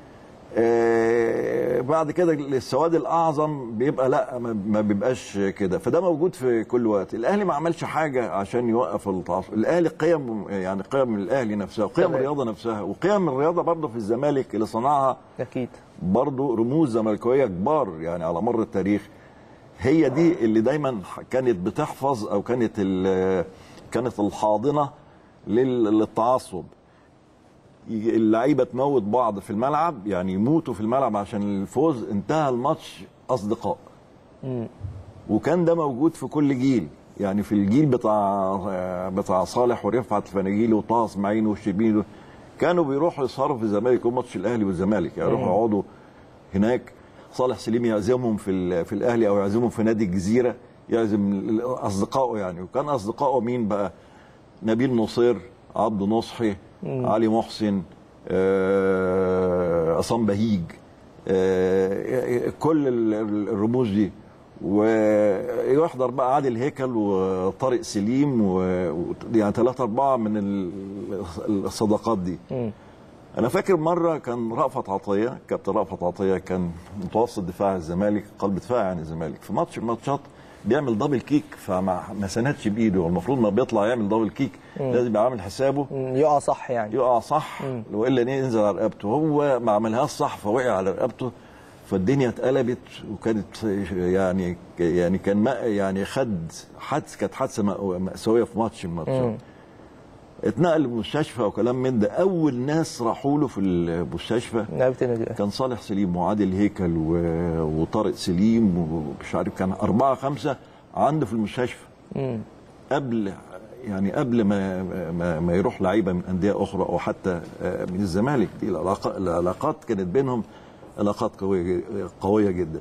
آه، بعد كده السواد الاعظم بيبقى لا ما- ما بيبقاش كده فده موجود في كل وقت الاهلي ما عملش حاجه عشان يوقف التعصب الاهلي قيم يعني قيم الاهلي نفسها وقيم تمام. الرياضه نفسها وقيم الرياضه برضه في الزمالك اللي صنعها اكيد برضه رموز زملكاويه كبار يعني على مر التاريخ هي دي اللي دايما كانت بتحفظ او كانت ال- كانت الحاضنه لل- للتعصب يجي اللعيبه تموت بعض في الملعب يعني يموتوا في الملعب عشان الفوز انتهى الماتش اصدقاء مم. وكان ده موجود في كل جيل يعني في الجيل بتاع بتاع صالح ورفعت الفناجيلي وطه اسماعيل والشربيني دول كانوا بيروحوا يسهروا في الزمالك يوم ماتش الاهلي والزمالك يعني يروحوا يقعدوا هناك صالح سليم يعزمهم في ال- في الاهلي او يعزمهم في نادي الجزيره يعزم ال- اصدقائه يعني وكان اصدقائه مين بقى نبيل نصير عبد نصحي علي محسن آه، عصام بهيج آه، كل ال- ال- الرموز دي ويحضر بقى عادل هيكل وطارق سليم و... و- يعني ثلاثة أربعة من ال- الصداقات دي مم. أنا فاكر مرة كان رأفت عطية كابتن رأفت عطية كان متوسط دفاع الزمالك قلب دفاع يعني الزمالك في ماتش من الماتشات بيعمل دبل كيك فما ما سندش بايده المفروض ما بيطلع يعمل دبل كيك لازم يبقى عامل حسابه مم. يقع صح يعني يقع صح والا ينزل على رقبته هو ما عملهاش صح فوقع على رقبته فالدنيا اتقلبت وكانت يعني يعني كان ما يعني خد حادث كانت حادثه مأ- مأساويه في ماتش من الماتشات اتنقل المستشفى وكلام من ده اول ناس راحوا له في المستشفى لعيبه النادي الاهلي كان صالح سليم وعادل هيكل و- وطارق سليم ومش عارف كان أربعة خمسة عنده في المستشفى مم. قبل يعني قبل ما ما, ما يروح لعيبه من انديه اخرى او حتى آه، من الزمالك دي العلاقات العلاقات كانت بينهم علاقات قويه قويه جدا.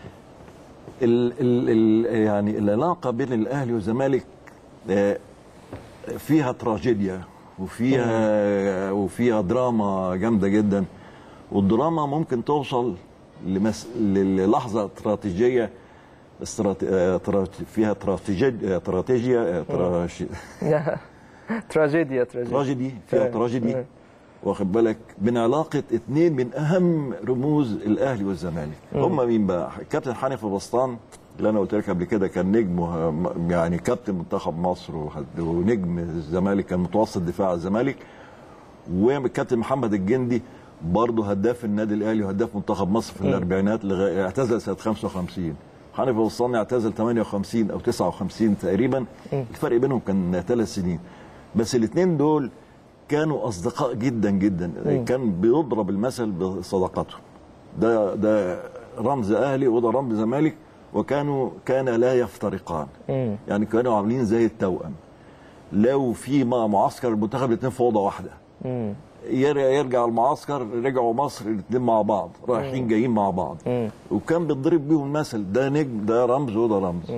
ال ال ال يعني العلاقه بين الاهلي والزمالك آه، فيها تراجيديا وفيها وفيها دراما جامده جدا والدراما ممكن توصل لمس... للحظه استراتيجيه استرات... آه، ترات- فيها استراتيجيه استراتيجيه تراج- تراجيديا تراجيديا تراجيدي فيها فاهم. تراجيدي فاهم. واخد بالك من علاقه اثنين من اهم رموز الاهلي والزمالك هم مين بقى كابتن حنفي بسطان اللي انا قلت لك قبل كده كان نجم وه- يعني كابتن منتخب مصر وحد- ونجم الزمالك كان متوسط دفاع الزمالك والكابتن محمد الجندي برضه هداف النادي الاهلي وهداف منتخب مصر في الاربعينات لغايه اعتزل سنه 55 حنفي بسطان اعتزل 58 او 59 تقريبا الفرق بينهم كان ثلاث سنين بس الاثنين دول كانوا اصدقاء جدا جدا كان بيضرب المثل بصداقته ده ده رمز اهلي وده رمز زمالك وكانوا كان لا يفترقان مم. يعني كانوا عاملين زي التوأم لو في مع معسكر المنتخب الاثنين في اوضه واحده مم. ير- يرجع المعسكر رجعوا مصر الاثنين مع بعض رايحين جايين مع بعض مم. وكان بيتضرب بيهم المثل ده نجم ده رمز وده رمز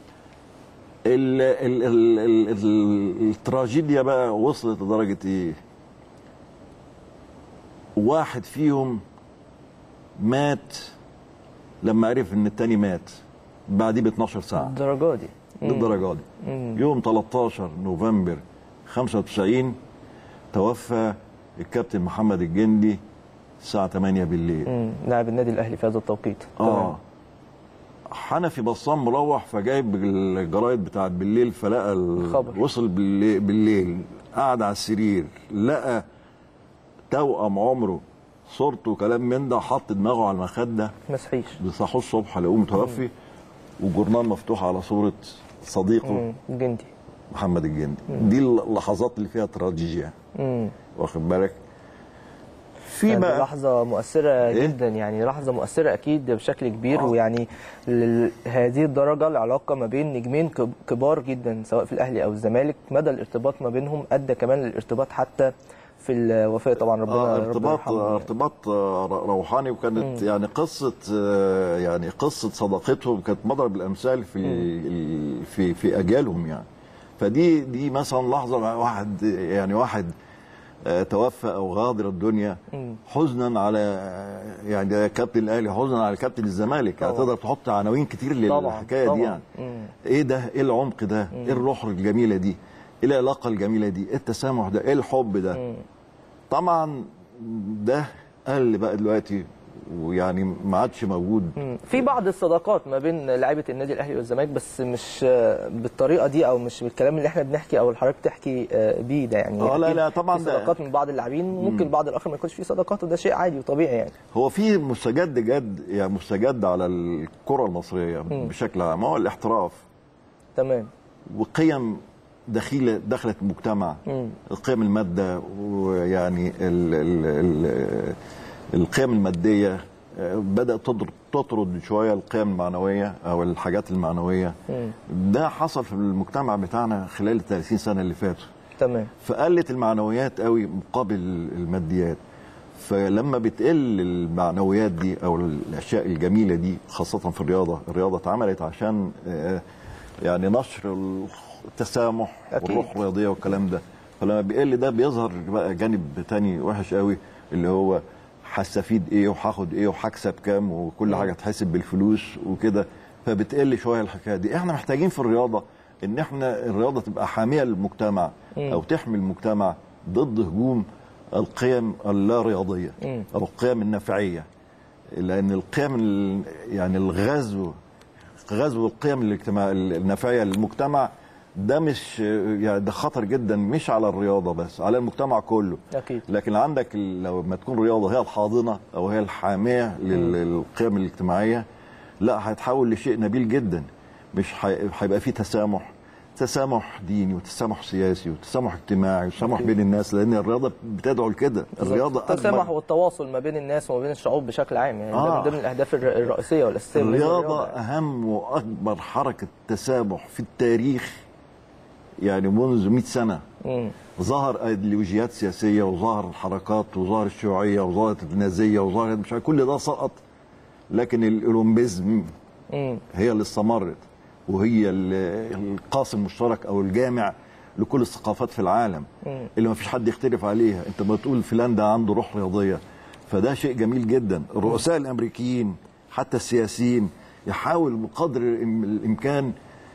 ال ال ال ال ال التراجيديا بقى وصلت لدرجه ايه واحد فيهم مات لما عرف ان التاني مات بعديه ب 12 ساعه الدرجه دي للدرجه دي يوم 13 نوفمبر 95 توفى الكابتن محمد الجندي الساعه 8 بالليل مم. لاعب النادي الاهلي في هذا التوقيت اه حنفي بصام مروح فجايب الجرايد بتاعت بالليل فلقى ال- الخبر. وصل بالليل, بالليل قعد على السرير لقى توأم عمره صورته وكلام من ده حط دماغه على المخده مسحيش بيصحوا الصبح لقوه متوفي وجورنال مفتوح على صوره صديقه مم. جندي محمد الجندي دي اللحظات اللي فيها تراجيديا مم. واخد بالك في يعني بقى لحظة مؤثرة إيه؟ جدا يعني لحظة مؤثرة أكيد بشكل كبير ويعني لهذه الدرجة العلاقة ما بين نجمين كب- كبار جدا سواء في الأهلي أو الزمالك مدى الارتباط ما بينهم أدى كمان للارتباط حتى في الوفاة طبعا ربنا آه ربنا ارتباط يرحمه يعني. ارتباط آه، روحاني وكانت يعني قصه آه، يعني قصه صداقتهم كانت مضرب الامثال في ال- في في اجيالهم يعني فدي دي مثلا لحظه واحد يعني واحد آه، توفى او غادر الدنيا حزنا على آه، يعني ده كابتن الاهلي حزنا على كابتن الزمالك يعني طبعا. تقدر تحط عناوين كتير طبعا، للحكايه طبعا. دي يعني مم. ايه ده ايه العمق ده ايه الروح الجميله دي ايه العلاقه الجميله دي ايه التسامح ده ايه الحب ده طبعا ده قل بقى دلوقتي ويعني ما عادش موجود مم. في بعض الصداقات ما بين لعيبه النادي الاهلي والزمالك بس مش آه، بالطريقه دي او مش بالكلام اللي احنا بنحكي او اللي حضرتك بتحكي آه، بيه ده يعني آه، لا، أكيد لا، طبعاً في ده- صداقات من بعض اللاعبين ممكن البعض الاخر ما يكونش فيه صداقات وده شيء عادي وطبيعي يعني هو في مستجد جد يعني مستجد على الكره المصريه بشكل عام هو الاحتراف تمام وقيم دخيله دخلت المجتمع مم. القيم الماده ويعني ال ال ال القيم الماديه آه، بدات تطرد تطرد شويه القيم المعنويه او الحاجات المعنويه مم. ده حصل في المجتمع بتاعنا خلال ال 30 سنه اللي فاتوا تمام فقلت المعنويات قوي مقابل الماديات فلما بتقل المعنويات دي او الاشياء الجميله دي خاصه في الرياضه الرياضه اتعملت عشان آه، يعني نشر التسامح أكيد. والروح الرياضيه والكلام ده فلما بيقل ده بيظهر بقى جانب تاني وحش قوي اللي هو هستفيد ايه وهاخد ايه وهكسب كام وكل حاجه تحسب بالفلوس وكده فبتقل شويه الحكايه دي احنا محتاجين في الرياضه ان احنا الرياضه تبقى حاميه للمجتمع او تحمي المجتمع ضد هجوم القيم اللا رياضيه مم. او القيم النفعيه لان القيم ال- يعني الغزو غزو القيم الاجتماع النفعيه للمجتمع ده مش يعني ده خطر جدا مش على الرياضه بس على المجتمع كله اكيد لكن عندك ال- لو ما تكون رياضه هي الحاضنه او هي الحاميه لل- للقيم الاجتماعيه لا هيتحول لشيء نبيل جدا مش هي- هيبقى فيه تسامح تسامح ديني وتسامح سياسي وتسامح اجتماعي وتسامح بين الناس لان الرياضه بتدعو لكده الرياضه التسامح أجمل- والتواصل ما بين الناس وما بين الشعوب بشكل عام يعني ده آه. من ضمن الاهداف الر- الرئيسيه والاساسيه بالنسبة الرياضة للرياضة يعني. أهم وأكبر حركة تسامح في التاريخ يعني منذ 100 سنة مم. ظهر ايديولوجيات سياسية وظهر الحركات وظهر الشيوعية وظهرت النازية وظهرت مش عارف كل ده سقط لكن الأولمبيزم مم. هي اللي استمرت وهي ال- القاسم المشترك أو الجامع لكل الثقافات في العالم مم. اللي ما فيش حد يختلف عليها انت ما تقول فلان ده عنده روح رياضيه فده شيء جميل جدا الرؤساء الامريكيين حتى السياسيين يحاول بقدر الإم- الامكان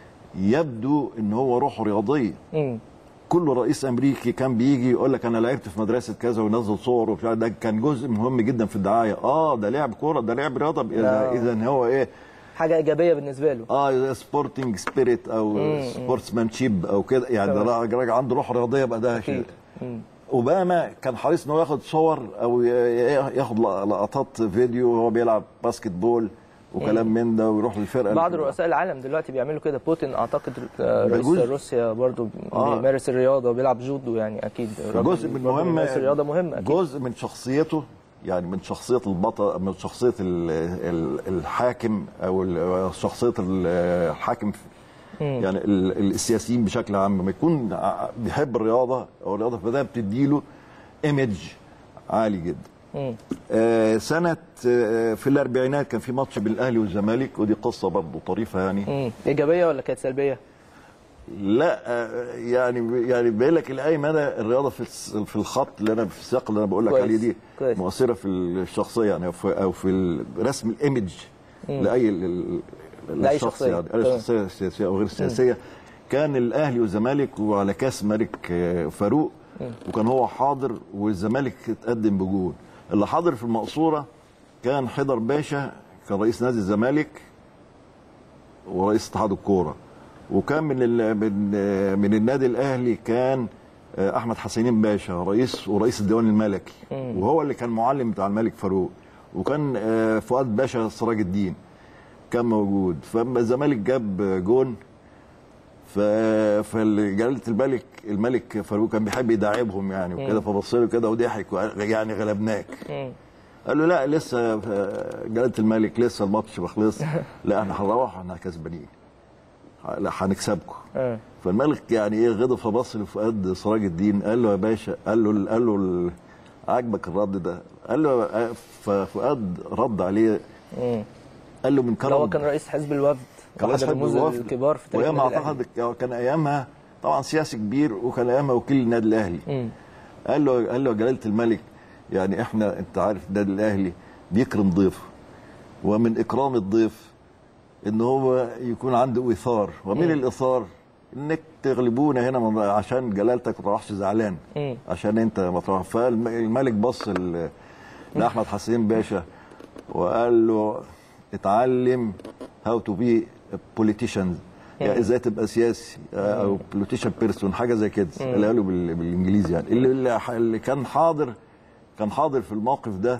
يبدو ان هو روحه رياضيه مم. كل رئيس امريكي كان بيجي يقول لك انا لعبت في مدرسه كذا وينزل صور وبتاع ده كان جزء مهم جدا في الدعايه اه ده لعب كوره ده لعب رياضه آه. اذا هو ايه حاجه ايجابيه بالنسبه له اه سبورتنج سبيريت او سبورتسمان شيب او كده يعني ده تمام. راجل عنده روح رياضيه بقى ده شيء اكيد مم. اوباما كان حريص ان هو ياخد صور او ي- ياخد لقطات فيديو وهو بيلعب باسكت بول وكلام من ده ويروح للفرقه بعض اللي- رؤساء العالم دلوقتي بيعملوا كده بوتين اعتقد آه، رئيس جزء. روسيا برضو آه. بيمارس الرياضه وبيلعب جودو يعني اكيد الراجل جزء من برضو مهم بيمارس الرياضه مهمه اكيد جزء من شخصيته يعني من شخصيه البطل من شخصيه ال- ال- الحاكم او ال- شخصيه ال- الحاكم في- يعني ال- السياسيين بشكل عام لما يكون ع- بيحب الرياضه او الرياضه فده بتديله ايمج عالي جدا مم. آه، سنة آه، في الأربعينات كان في ماتش بين الأهلي والزمالك ودي قصة برضه طريفة يعني مم. ايجابيه ولا كانت سلبيه؟ لا آه، يعني يعني باين لك لأي مدى الرياضة في الس- في الخط اللي أنا في السياق اللي أنا بقول لك كويس، عليه دي كويس. مؤثرة في الشخصية يعني أو في, أو في رسم الإيمج لأي ال- ال- لأي الشخص شخصية. يعني أي تمام. شخصية سياسية أو غير سياسية كان الأهلي والزمالك وعلى كاس ملك آه، فاروق وكان هو حاضر والزمالك اتقدم بجول اللي حاضر في المقصورة كان حيدر باشا كان رئيس نادي الزمالك ورئيس اتحاد الكوره وكان من ال... من من النادي الاهلي كان آه، احمد حسنين باشا رئيس ورئيس الديوان الملكي وهو اللي كان معلم بتاع الملك فاروق وكان آه، فؤاد باشا سراج الدين كان موجود فاما الزمالك جاب جون ف فجلاله الملك الملك فاروق كان بيحب يداعبهم يعني وكده فبص له كده وضحك وقال يعني غلبناك مم. قال له لا لسه آه، جلاله الملك لسه الماتش ما خلص لا احنا هنروح احنا كسبانين لا هنكسبكم آه. فالملك يعني ايه غضب فبص لفؤاد سراج الدين قال له يا باشا قال له قال له ال- عاجبك الرد ده قال له آه، ففؤاد رد عليه مم. قال له من ده كرم هو كان رئيس حزب الوفد كان واحد رئيس حزب الرموز الوفد. الكبار في تاريخ وايام النادي الأهلي. اعتقد كان ايامها طبعا سياسي كبير وكان ايامها وكيل النادي الاهلي مم. قال له قال له يا جلاله الملك يعني احنا انت عارف النادي الاهلي بيكرم ضيفه ومن اكرام الضيف ان هو يكون عنده ايثار ومن الايثار انك تغلبونا هنا من- عشان جلالتك ما تروحش زعلان مم. عشان انت ما تروح فالملك بص ل- لاحمد حسين باشا وقال له اتعلم هاو تو بي بوليتيشنز يعني ازاي تبقى سياسي آه، او بوليتيشن بيرسون حاجه زي كده اللي قالوا بال- بالانجليزي يعني اللي, اللي ح- اللي كان حاضر كان حاضر في الموقف ده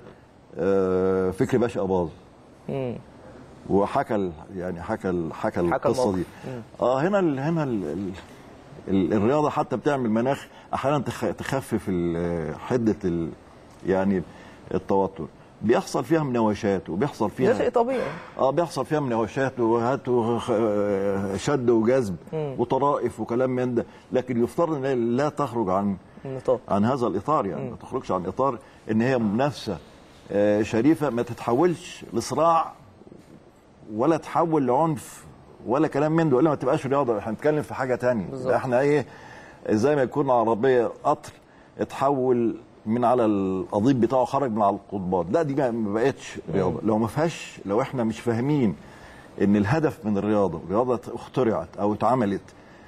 آه، فكري باشا اباظ مم. وحكى ال- يعني حكى ال- حكى القصه الموقف. دي اه هنا ال هنا ال ال ال الرياضه حتى بتعمل مناخ احيانا تخ- تخفف ال- حده ال يعني التوتر بيحصل فيها مناوشات وبيحصل ده فيها شيء طبيعي اه بيحصل فيها مناوشات وهات وخ- آه، شد وجذب وطرائف وكلام من ده لكن يفترض ان لا تخرج عن النطاق عن هذا الاطار يعني ما تخرجش عن اطار ان هي منافسه آه، شريفه ما تتحولش لصراع ولا تحول لعنف ولا كلام من ده ولا ما تبقاش رياضه احنا بنتكلم في حاجه تانية بالظبط. احنا ايه زي ما يكون عربيه قطر اتحول من على القضيب بتاعه خرج من على القضبان لا دي ما ما بقتش رياضه لو ما فيهاش لو احنا مش فاهمين ان الهدف من الرياضه الرياضه اخترعت او اتعملت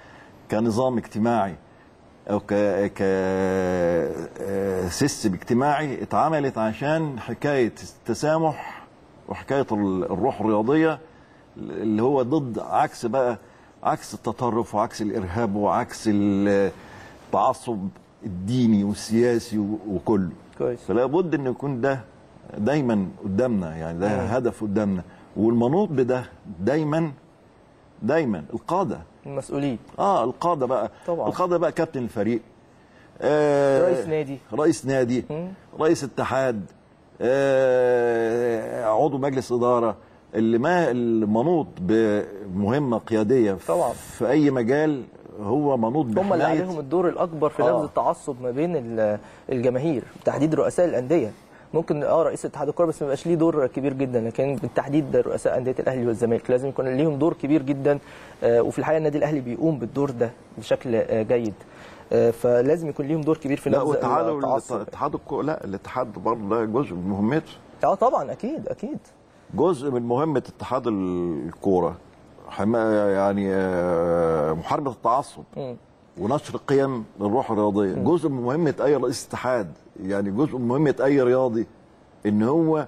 كنظام اجتماعي او ك ك آه، سيستم اجتماعي اتعملت عشان حكايه التسامح وحكايه ال- الروح الرياضيه اللي هو ضد عكس بقى عكس التطرف وعكس الارهاب وعكس التعصب الديني والسياسي و- وكله كويس فلا بد ان يكون ده دايما قدامنا يعني ده هدف قدامنا والمنوط بده دايما دايما القاده المسؤولين اه القاده بقى طبعا. القاده بقى كابتن الفريق آه رئيس نادي. رئيس نادي مم. رئيس اتحاد آه عضو مجلس اداره اللي ما المنوط بمهمه قياديه في- طبعا. في اي مجال هو منوط هم اللي بحماية عليهم الدور الاكبر في آه. نبذ التعصب ما بين ال- الجماهير تحديد رؤساء الانديه ممكن اه رئيس اتحاد الكوره بس ما يبقاش ليه دور كبير جدا لكن بالتحديد رؤساء انديه الاهلي والزمالك لازم يكون ليهم دور كبير جدا آه، وفي الحقيقه النادي الاهلي بيقوم بالدور ده بشكل آه، جيد آه، فلازم يكون ليهم دور كبير في لا نبذ واتحاد التعصب الاتحاد الكو... لا الاتحاد برضه ده جزء من مهمته اه طبعا اكيد اكيد جزء من مهمه اتحاد الكوره حما يعني آه، محاربه التعصب مم. ونشر قيم الروح الرياضيه جزء من مهمه اي رئيس اتحاد يعني جزء من مهمه اي رياضي ان هو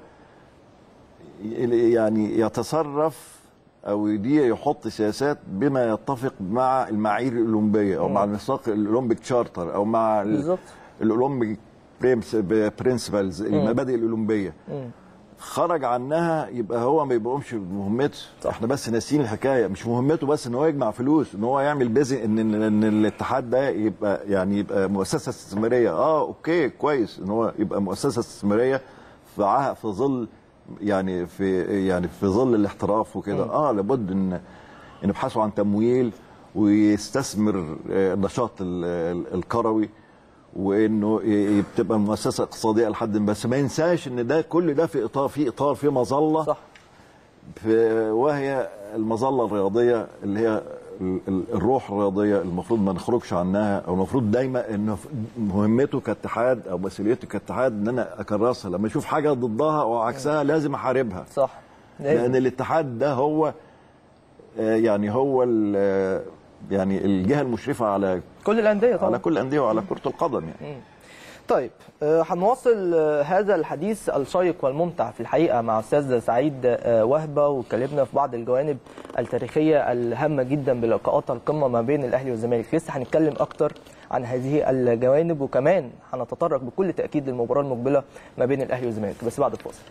ي- يعني يتصرف او دي يحط سياسات بما يتفق مع المعايير الاولمبيه او مع الميثاق الاولمبيك تشارتر او مع ال- بالظبط. الاولمبيك برنسبلز المبادئ الاولمبيه خرج عنها يبقى هو ما يبقومش مهمته صح. احنا بس ناسيين الحكايه مش مهمته بس ان هو يجمع فلوس ان هو يعمل بيزن ان ان إن الاتحاد ده يبقى يعني يبقى مؤسسه استثماريه اه اوكي كويس ان هو يبقى مؤسسه استثماريه في عه- في ظل يعني في يعني في ظل الاحتراف وكده اه لابد ان ان يبحثوا عن تمويل ويستثمر آه، النشاط ال- ال- الكروي وانه ي- تبقى مؤسسه اقتصاديه لحد ما بس ما ينساش ان ده كل ده في اطار في اطار في مظله صح في وهي المظله الرياضيه اللي هي ال- ال- الروح الرياضيه المفروض ما نخرجش عنها او المفروض دايما انه ف- مهمته كاتحاد او مسؤوليته كاتحاد ان انا اكرسها لما اشوف حاجه ضدها او عكسها لازم احاربها صح لازم. لان الاتحاد ده هو آه، يعني هو ال- آه، يعني الجهه المشرفه على كل الانديه طبعا على كل الانديه وعلى كره القدم يعني طيب آه، هنواصل آه، هذا الحديث الشيق والممتع في الحقيقه مع استاذ سعيد آه، وهبه واتكلمنا في بعض الجوانب التاريخيه الهامه جدا بلقاءات القمه ما بين الاهلي والزمالك لسه هنتكلم اكتر عن هذه الجوانب وكمان هنتطرق بكل تاكيد للمباراه المقبله ما بين الاهلي والزمالك بس بعد الفاصل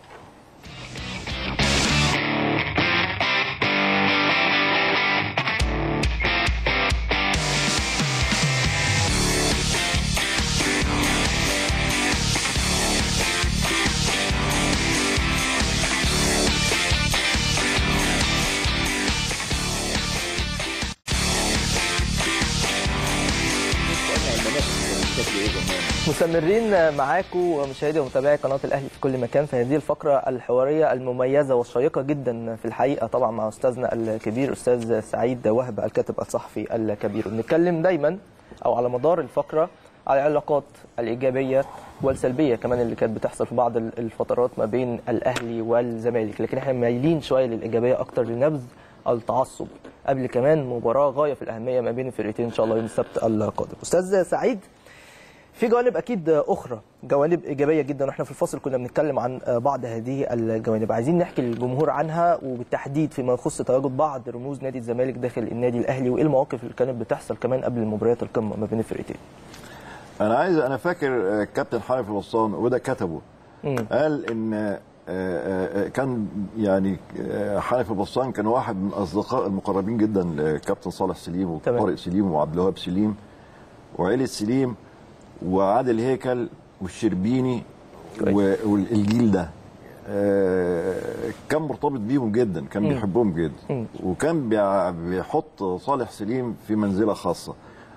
مستمرين معاكم مشاهدي ومتابعي قناه الاهلي في كل مكان في هذه الفقره الحواريه المميزه والشيقه جدا في الحقيقه طبعا مع استاذنا الكبير استاذ سعيد وهب الكاتب الصحفي الكبير بنتكلم دايما او على مدار الفقره على العلاقات الايجابيه والسلبيه كمان اللي كانت بتحصل في بعض الفترات ما بين الاهلي والزمالك لكن احنا مايلين شويه للايجابيه اكتر لنبذ التعصب قبل كمان مباراه غايه في الاهميه ما بين الفرقتين ان شاء الله يوم السبت القادم استاذ سعيد في جوانب اكيد اخرى جوانب ايجابيه جدا واحنا في الفاصل كنا بنتكلم عن بعض هذه الجوانب عايزين نحكي للجمهور عنها وبالتحديد فيما يخص تواجد بعض رموز نادي الزمالك داخل النادي الاهلي وايه المواقف اللي كانت بتحصل كمان قبل مباريات القمه ما بين الفرقتين انا عايز انا فاكر آه، كابتن حنفي الوصان وده كتبه قال ان آه، آه، كان يعني آه، حنفي الوصان كان واحد من الاصدقاء المقربين جدا لكابتن صالح سليم تمام. وطارق سليم وعبد الوهاب سليم وعيلة سليم وعادل هيكل والشربيني كويس. و- والجيل ده آه، كان مرتبط بيهم جدا كان بيحبهم جدا وكان بيع- بيحط صالح سليم في منزله خاصه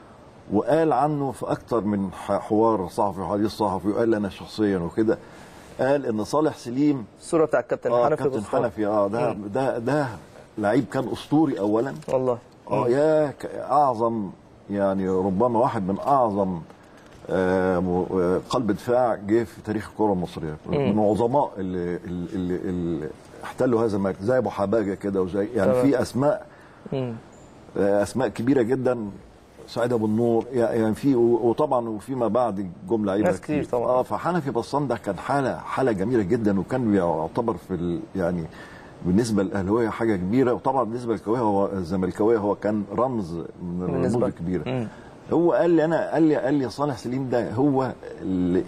وقال عنه في اكتر من ح- حوار صحفي وحديث صحفي وقال لي انا شخصيا وكده قال ان صالح سليم الصوره بتاع الكابتن اه حنفي كابتن بصفار. حنفي اه ده ده ده لعيب كان اسطوري اولا والله اه يا ك- اعظم يعني ربما واحد من اعظم آه، م- آه، قلب دفاع جه في تاريخ الكره المصريه من العظماء اللي, اللي, اللي احتلوا هذا المركز زي ابو حباجه كده وزي يعني تمام. في اسماء مم. آه، اسماء كبيره جدا سعيد ابو النور يعني في وطبعا وفيما بعد جم لعيبه ناس كتير طبعا. اه فحنفي بصان ده كان حاله حاله جميله جدا وكان يعتبر في ال يعني بالنسبه للاهلاويه حاجه كبيره وطبعا بالنسبه للكويه هو الزملكاويه هو كان رمز من الرموز بالنسبة- الكبيره مم. هو قال لي انا قال لي قال لي صالح سليم ده هو اللي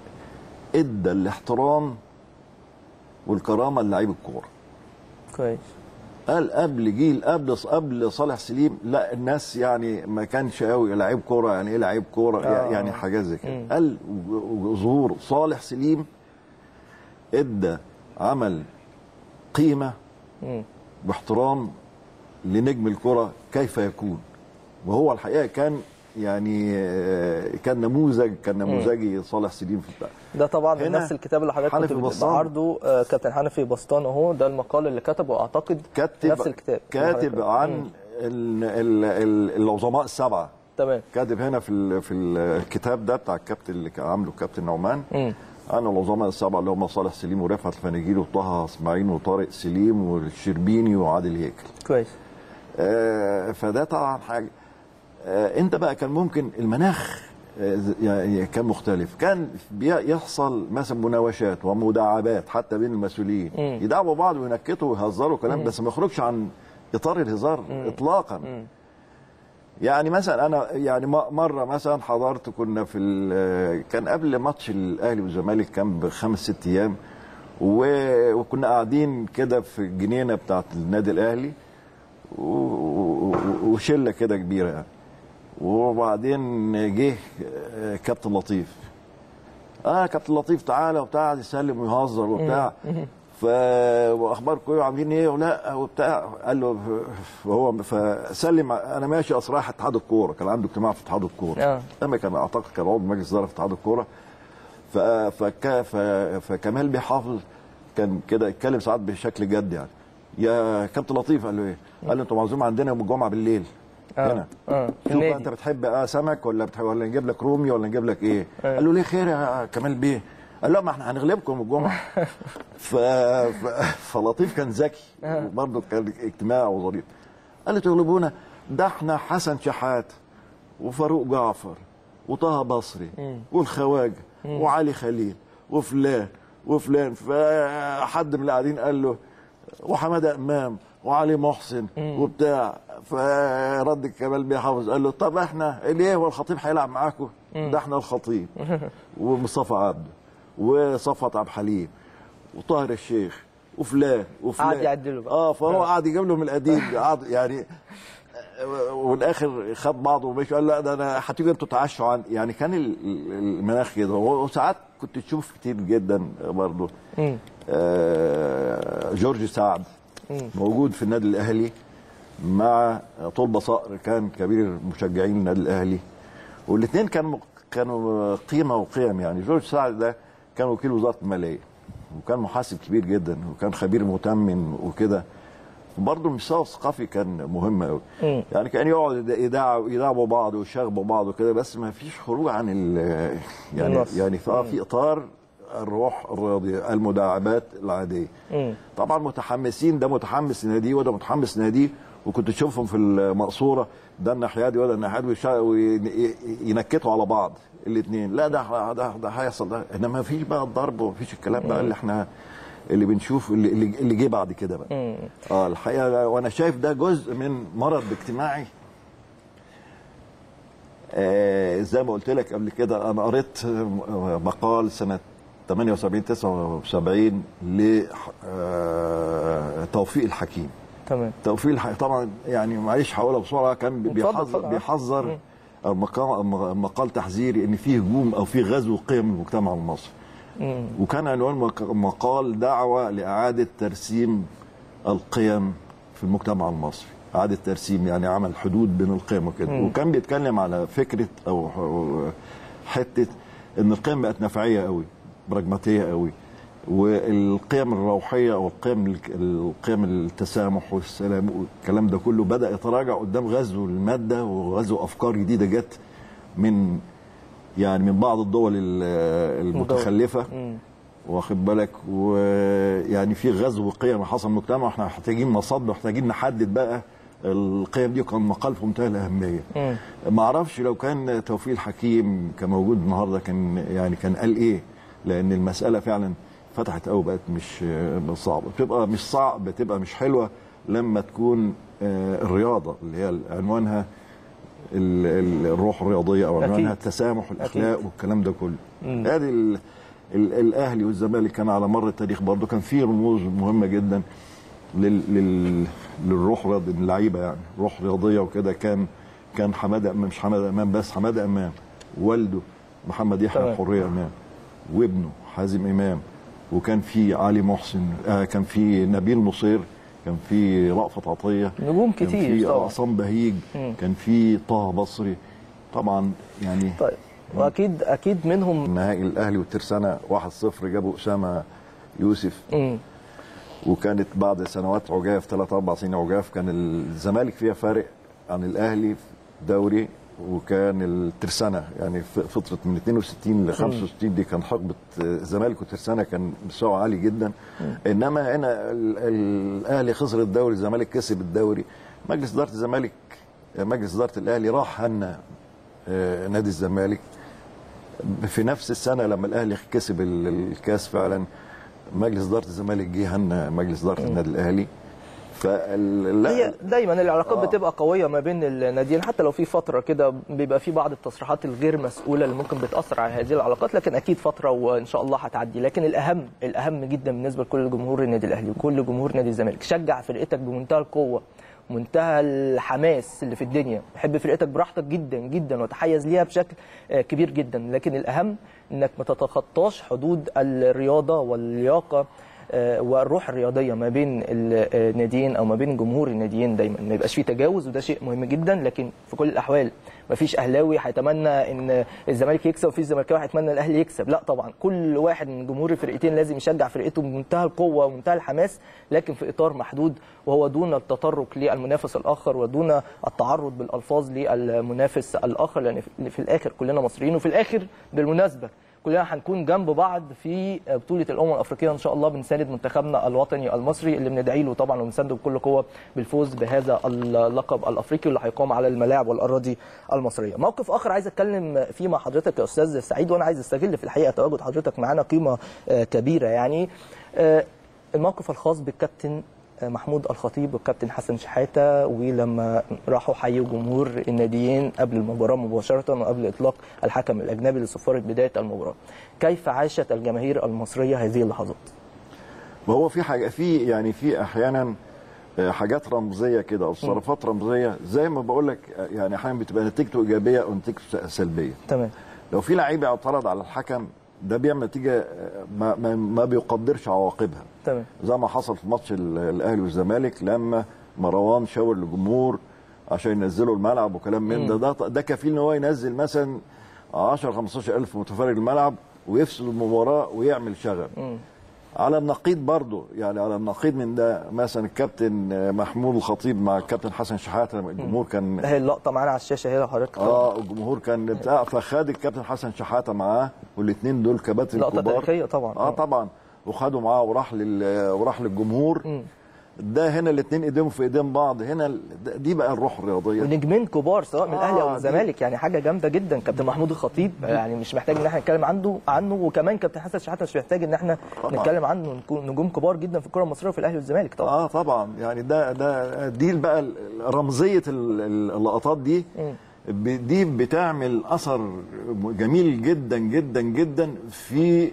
ادى الاحترام والكرامه للعيب الكوره كويس قال قبل جيل قبل قبل صالح سليم لا الناس يعني ما كانش قوي لعيب كوره يعني ايه لعيب كوره آه. يعني حاجات زي كده قال و- ظهور صالح سليم ادى عمل قيمه مم. واحترام لنجم الكره كيف يكون وهو الحقيقه كان يعني آه، كان نموذج كان نموذجي صالح سليم في البتاع ده طبعا من هنا نفس الكتاب اللي حضرتك كنت حنفي بسطان. بعرضه آه، كابتن حنفي بسطان اهو ده المقال اللي كتبه اعتقد كاتب نفس الكتاب كاتب عن ال- ال- ال- العظماء السبعه تمام كاتب هنا في ال- في الكتاب ده بتاع الكابتن اللي كان عامله الكابتن نعمان مم. عن العظماء السبعه اللي هم صالح سليم ورفعت الفناجيل وطه اسماعيل وطارق سليم والشربيني وعادل هيكل كويس آه، فده طبعا حاجه آه، انت بقى كان ممكن المناخ آه، ز- يعني كان مختلف كان بي- يحصل مثلا مناوشات ومداعبات حتى بين المسؤولين يدعبوا بعض وينكتوا ويهزروا كلام بس ما يخرجش عن اطار الهزار اطلاقا يعني مثلا انا يعني م- مره مثلا حضرت كنا في ال- كان قبل ماتش الاهلي والزمالك كان بخمس ست ايام و- وكنا قاعدين كده في الجنينه بتاعت النادي الاهلي و- و- وشله كده كبيره يعني وبعدين جه آه، كابتن لطيف اه كابتن لطيف تعالى وبتاع قعد يسلم ويهزر وبتاع ف واخباركم ايه وعاملين ايه ولا وبتاع قال له هو فسلم انا ماشي اصل رايح اتحاد الكوره كان عنده اجتماع في اتحاد الكوره آه. لما كان اعتقد كان عضو مجلس اداره في اتحاد الكوره ف... فك... ف... فكمال بيحافظ كان كده يتكلم ساعات بشكل جد يعني يا كابتن لطيف قال له ايه؟ قال له انتوا معزوم عندنا يوم الجمعه بالليل آه. هنا اه شوف بقى النادي. انت بتحب اه سمك ولا بتحب ولا نجيب لك رومي ولا نجيب لك ايه؟ قال له ليه خير يا كمال بيه؟ قال له ما احنا هنغلبكم الجمعه ف... ف... فلطيف كان ذكي وبرضه كان اجتماع وظريف قال له تغلبونا ده احنا حسن شحات وفاروق جعفر وطه بصري والخواجه وعلي خليل وفلان وفلان فحد من اللي قاعدين قال له وحماده امام وعلي محسن وبتاع فرد كمال بيه حافظ قال له طب احنا ليه هو الخطيب هيلعب معاكم؟ ده احنا الخطيب ومصطفى عبده وصفوت عبد الحليم وطاهر الشيخ وفلان وفلان قعد يعدله بقى. اه فهو قعد يجيب لهم القديم قعد يعني والاخر خد بعضه ومشي قال لا ده انا هتيجوا انتوا تعشوا عن يعني كان ال- ال- المناخ كده وساعات كنت تشوف كتير جدا برضه آه جورج سعد موجود في النادي الاهلي مع طلبه صقر كان كبير مشجعين النادي الاهلي والاثنين كانوا كانوا قيمه وقيم يعني جورج سعد ده كان وكيل وزاره الماليه وكان محاسب كبير جدا وكان خبير متمم وكده برضه المستوى الثقافي كان مهم قوي يعني كان يقعد يدعوا يدعوا بعض ويشاغبوا بعض وكده بس ما فيش خروج عن ال يعني النص. يعني في في اطار الروح الرياضيه المداعبات العاديه طبعا متحمسين ده متحمس ناديه وده متحمس ناديه وكنت تشوفهم في المقصوره ده النحيادي وده النحيادي ويشا- وينكتوا على بعض الاثنين لا ده ده ده هيحصل ده انما ما فيش بقى الضرب ومفيش الكلام بقى اللي احنا اللي بنشوف اللي اللي اللي جه بعد كده بقى اه الحقيقه وانا شايف ده جزء من مرض اجتماعي آه زي ما قلت لك قبل كده انا قريت آه، مقال سنه 78 79 ل آه، توفيق الحكيم تمام توفيق الحكيم طبعا يعني معلش هقولها بسرعه كان اتفضل، بيحذر اتفضل. بيحذر مقال مقال تحذيري ان في هجوم او في غزو قيم المجتمع المصري وكان عنوان مق- مقال دعوه لاعاده ترسيم القيم في المجتمع المصري اعاده ترسيم يعني عمل حدود بين القيم وكده وكان بيتكلم على فكره او أو حته ان القيم بقت نفعيه قوي براجماتيه قوي والقيم الروحيه او القيم الك- القيم التسامح والسلام والكلام ده كله بدا يتراجع قدام غزو الماده وغزو افكار جديده جت من يعني من بعض الدول ال- المتخلفه واخد بالك ويعني في غزو قيم حصل المجتمع احنا محتاجين نصد محتاجين نحدد بقى القيم دي كان مقال في منتهى الاهميه ما اعرفش لو كان توفيق الحكيم كان موجود النهارده كان يعني كان قال ايه لان المساله فعلا فتحت قوي بقت مش مش صعبه بتبقى مش صعب بتبقى مش حلوه لما تكون آه، الرياضه اللي هي عنوانها ال- ال- الروح الرياضيه او عنوانها أكيد. التسامح والاخلاق والكلام ده كله ادي ال- ال- الاهلي والزمالك كان على مر التاريخ برضه كان في رموز مهمه جدا لل لل للروح الرياضيه اللعيبه يعني روح رياضيه وكده كان كان حماده امام مش حماده امام بس حماده امام والده محمد يحيى تمام. الحريه امام وابنه حازم امام وكان في علي محسن آه كان في نبيل نصير كان في رأفت عطيه نجوم كان كتير في طبعا. عصام بهيج كان في طه بصري طبعا يعني طيب واكيد اكيد منهم نهائي الاهلي والترسانه 1-0 جابوا اسامه يوسف مم. وكانت بعد سنوات عجاف ثلاث اربع سنين عجاف كان الزمالك فيها فارق عن الاهلي في الدوري وكان الترسانه يعني ف- فتره من 62 ل 65 دي كان حقبه الزمالك والترسانه كان مستوى عالي جدا انما هنا ال- ال- الاهلي خسر الدوري الزمالك كسب الدوري مجلس اداره الزمالك مجلس اداره الاهلي راح هنا آه، نادي الزمالك في نفس السنه لما الاهلي كسب ال- الكاس فعلا مجلس اداره الزمالك جه هنا مجلس اداره النادي الاهلي فال هي دايما العلاقات آه. بتبقى قويه ما بين الناديين حتى لو في فتره كده بيبقى في بعض التصريحات الغير مسؤوله اللي ممكن بتاثر على هذه العلاقات لكن اكيد فتره وان شاء الله هتعدي لكن الاهم الاهم جدا بالنسبه لكل جمهور النادي الاهلي وكل جمهور نادي الزمالك شجع فرقتك بمنتهى القوه منتهى الحماس اللي في الدنيا حب فرقتك براحتك جدا جدا وتحيز ليها بشكل آه، كبير جدا لكن الاهم انك ما تتخطاش حدود الرياضه واللياقه آه، والروح الرياضيه ما بين الناديين او ما بين جمهور الناديين دايما ما يبقاش فيه تجاوز وده شيء مهم جدا لكن في كل الاحوال ما فيش اهلاوي هيتمنى ان الزمالك يكسب وفي زملكاوي هيتمنى الاهلي يكسب لا طبعا كل واحد من جمهور الفرقتين لازم يشجع فرقته بمنتهى القوه ومنتهى الحماس لكن في اطار محدود وهو دون التطرق للمنافس الاخر ودون التعرض بالالفاظ للمنافس الاخر لان في- في الاخر كلنا مصريين وفي الاخر بالمناسبه كلنا هنكون جنب بعض في بطوله الامم الافريقيه ان شاء الله بنساند منتخبنا الوطني المصري اللي بندعي له طبعا وبنسانده بكل قوه بالفوز بهذا اللقب الافريقي اللي هيقام على الملاعب والاراضي المصريه. موقف اخر عايز اتكلم فيه مع حضرتك يا استاذ سعيد وانا عايز استغل في الحقيقه تواجد حضرتك معانا قيمه آه، كبيره يعني آه، الموقف الخاص بالكابتن محمود الخطيب والكابتن حسن شحاته ولما راحوا حيوا جمهور الناديين قبل المباراه مباشره وقبل اطلاق الحكم الاجنبي لصفاره بدايه المباراه. كيف عاشت الجماهير المصريه هذه اللحظات؟ ما هو في حاجه في يعني في احيانا آه، حاجات رمزيه كده او تصرفات رمزيه زي ما بقول لك آه، يعني احيانا بتبقى نتيجته ايجابيه او نتيجته سلبيه تمام لو في لعيب اعترض على الحكم ده بيعمل نتيجه آه، ما, ما, ما بيقدرش عواقبها تمام زي ما حصل في ماتش ال- الاهلي والزمالك لما مروان شاور للجمهور عشان ينزلوا الملعب وكلام من ده ده ده كفيل ان هو ينزل مثلا 10 15 الف متفرج الملعب ويفسد المباراه ويعمل شغب على النقيض برضه يعني على النقيض من ده مثلا الكابتن محمود الخطيب مع الكابتن حسن شحاته لما الجمهور كان هي اللقطه معانا على الشاشه هنا حضرتك اه الجمهور كان بتاع فخد الكابتن حسن شحاته معاه والاثنين دول كباتن لقطة كبار تاريخية طبعا. اه طبعا وخدوا معاه وراح لل وراح للجمهور ده هنا الاثنين ايديهم في ايدين بعض هنا ال- ده- دي بقى الروح الرياضيه ونجمين كبار سواء من آه، الاهلي او دي- الزمالك يعني حاجه جامده جدا كابتن محمود الخطيب يعني مش محتاج ان احنا نتكلم عنه عنه وكمان كابتن حسن شحاته مش محتاج ان احنا طبعاً. نتكلم عنه نكون نجوم كبار جدا في الكره المصريه وفي الاهلي والزمالك طبعا اه طبعا يعني ده ده دي بقى ال- رمزيه ال- ال- اللقطات دي ب- دي بتعمل اثر جميل جدا جدا جدا في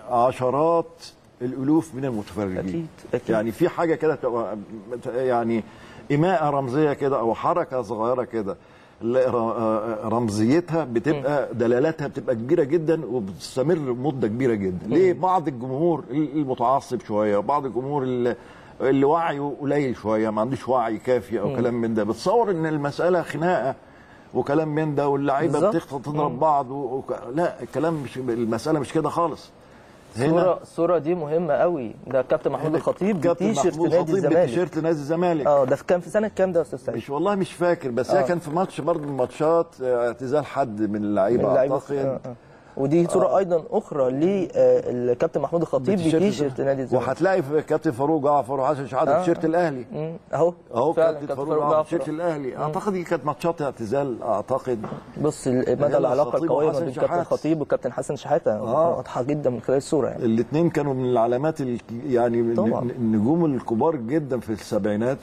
عشرات الالوف من المتفرجين أكيد، أكيد. يعني في حاجه كده تبقى يعني ايماءه رمزيه كده او حركه صغيره كده لا، ر- رمزيتها بتبقى دلالاتها بتبقى كبيره جدا وبتستمر مده كبيره جدا ليه بعض الجمهور المتعصب شويه بعض الجمهور اللي اللي وعيه قليل شويه ما عندوش وعي كافي او كلام من ده بتصور ان المساله خناقه وكلام من ده واللعيبه بالظبط. بتخطط تضرب بعض و... وك... لا الكلام مش المساله مش كده خالص الصوره الصوره دي مهمه قوي ده كابتن محمود الخطيب كابتن بتيشيرت محمود نادي الخطيب الزمالك بتيشيرت نادي الزمالك اه ده كان في سنه كام ده يا استاذ سعيد؟ مش والله مش فاكر بس هي كان في ماتش برضه من الماتشات آه، اعتزال حد من اللعيبه من اللعيبة. اعتقد آه، آه. ودي صوره ايضا اخرى للكابتن محمود الخطيب بتيشيرت نادي الزمالك وهتلاقي في كابتن فاروق جعفر وحسن شحاته آه. في تيشيرت الاهلي مم، اهو اهو فعلا كابتن كابتن فاروق فاروق جعفر في جعفر تيشيرت الاهلي اعتقد دي كانت ماتشات اعتزال اعتقد بص ال- مدى يلا العلاقه الخطيب القويه ما وحسن بين كابتن شحاتة. الخطيب وكابتن حسن شحاته آه. واضحه جدا من خلال الصوره يعني الاثنين كانوا من العلامات ال... يعني طبعاً. ن- النجوم الكبار جدا في السبعينات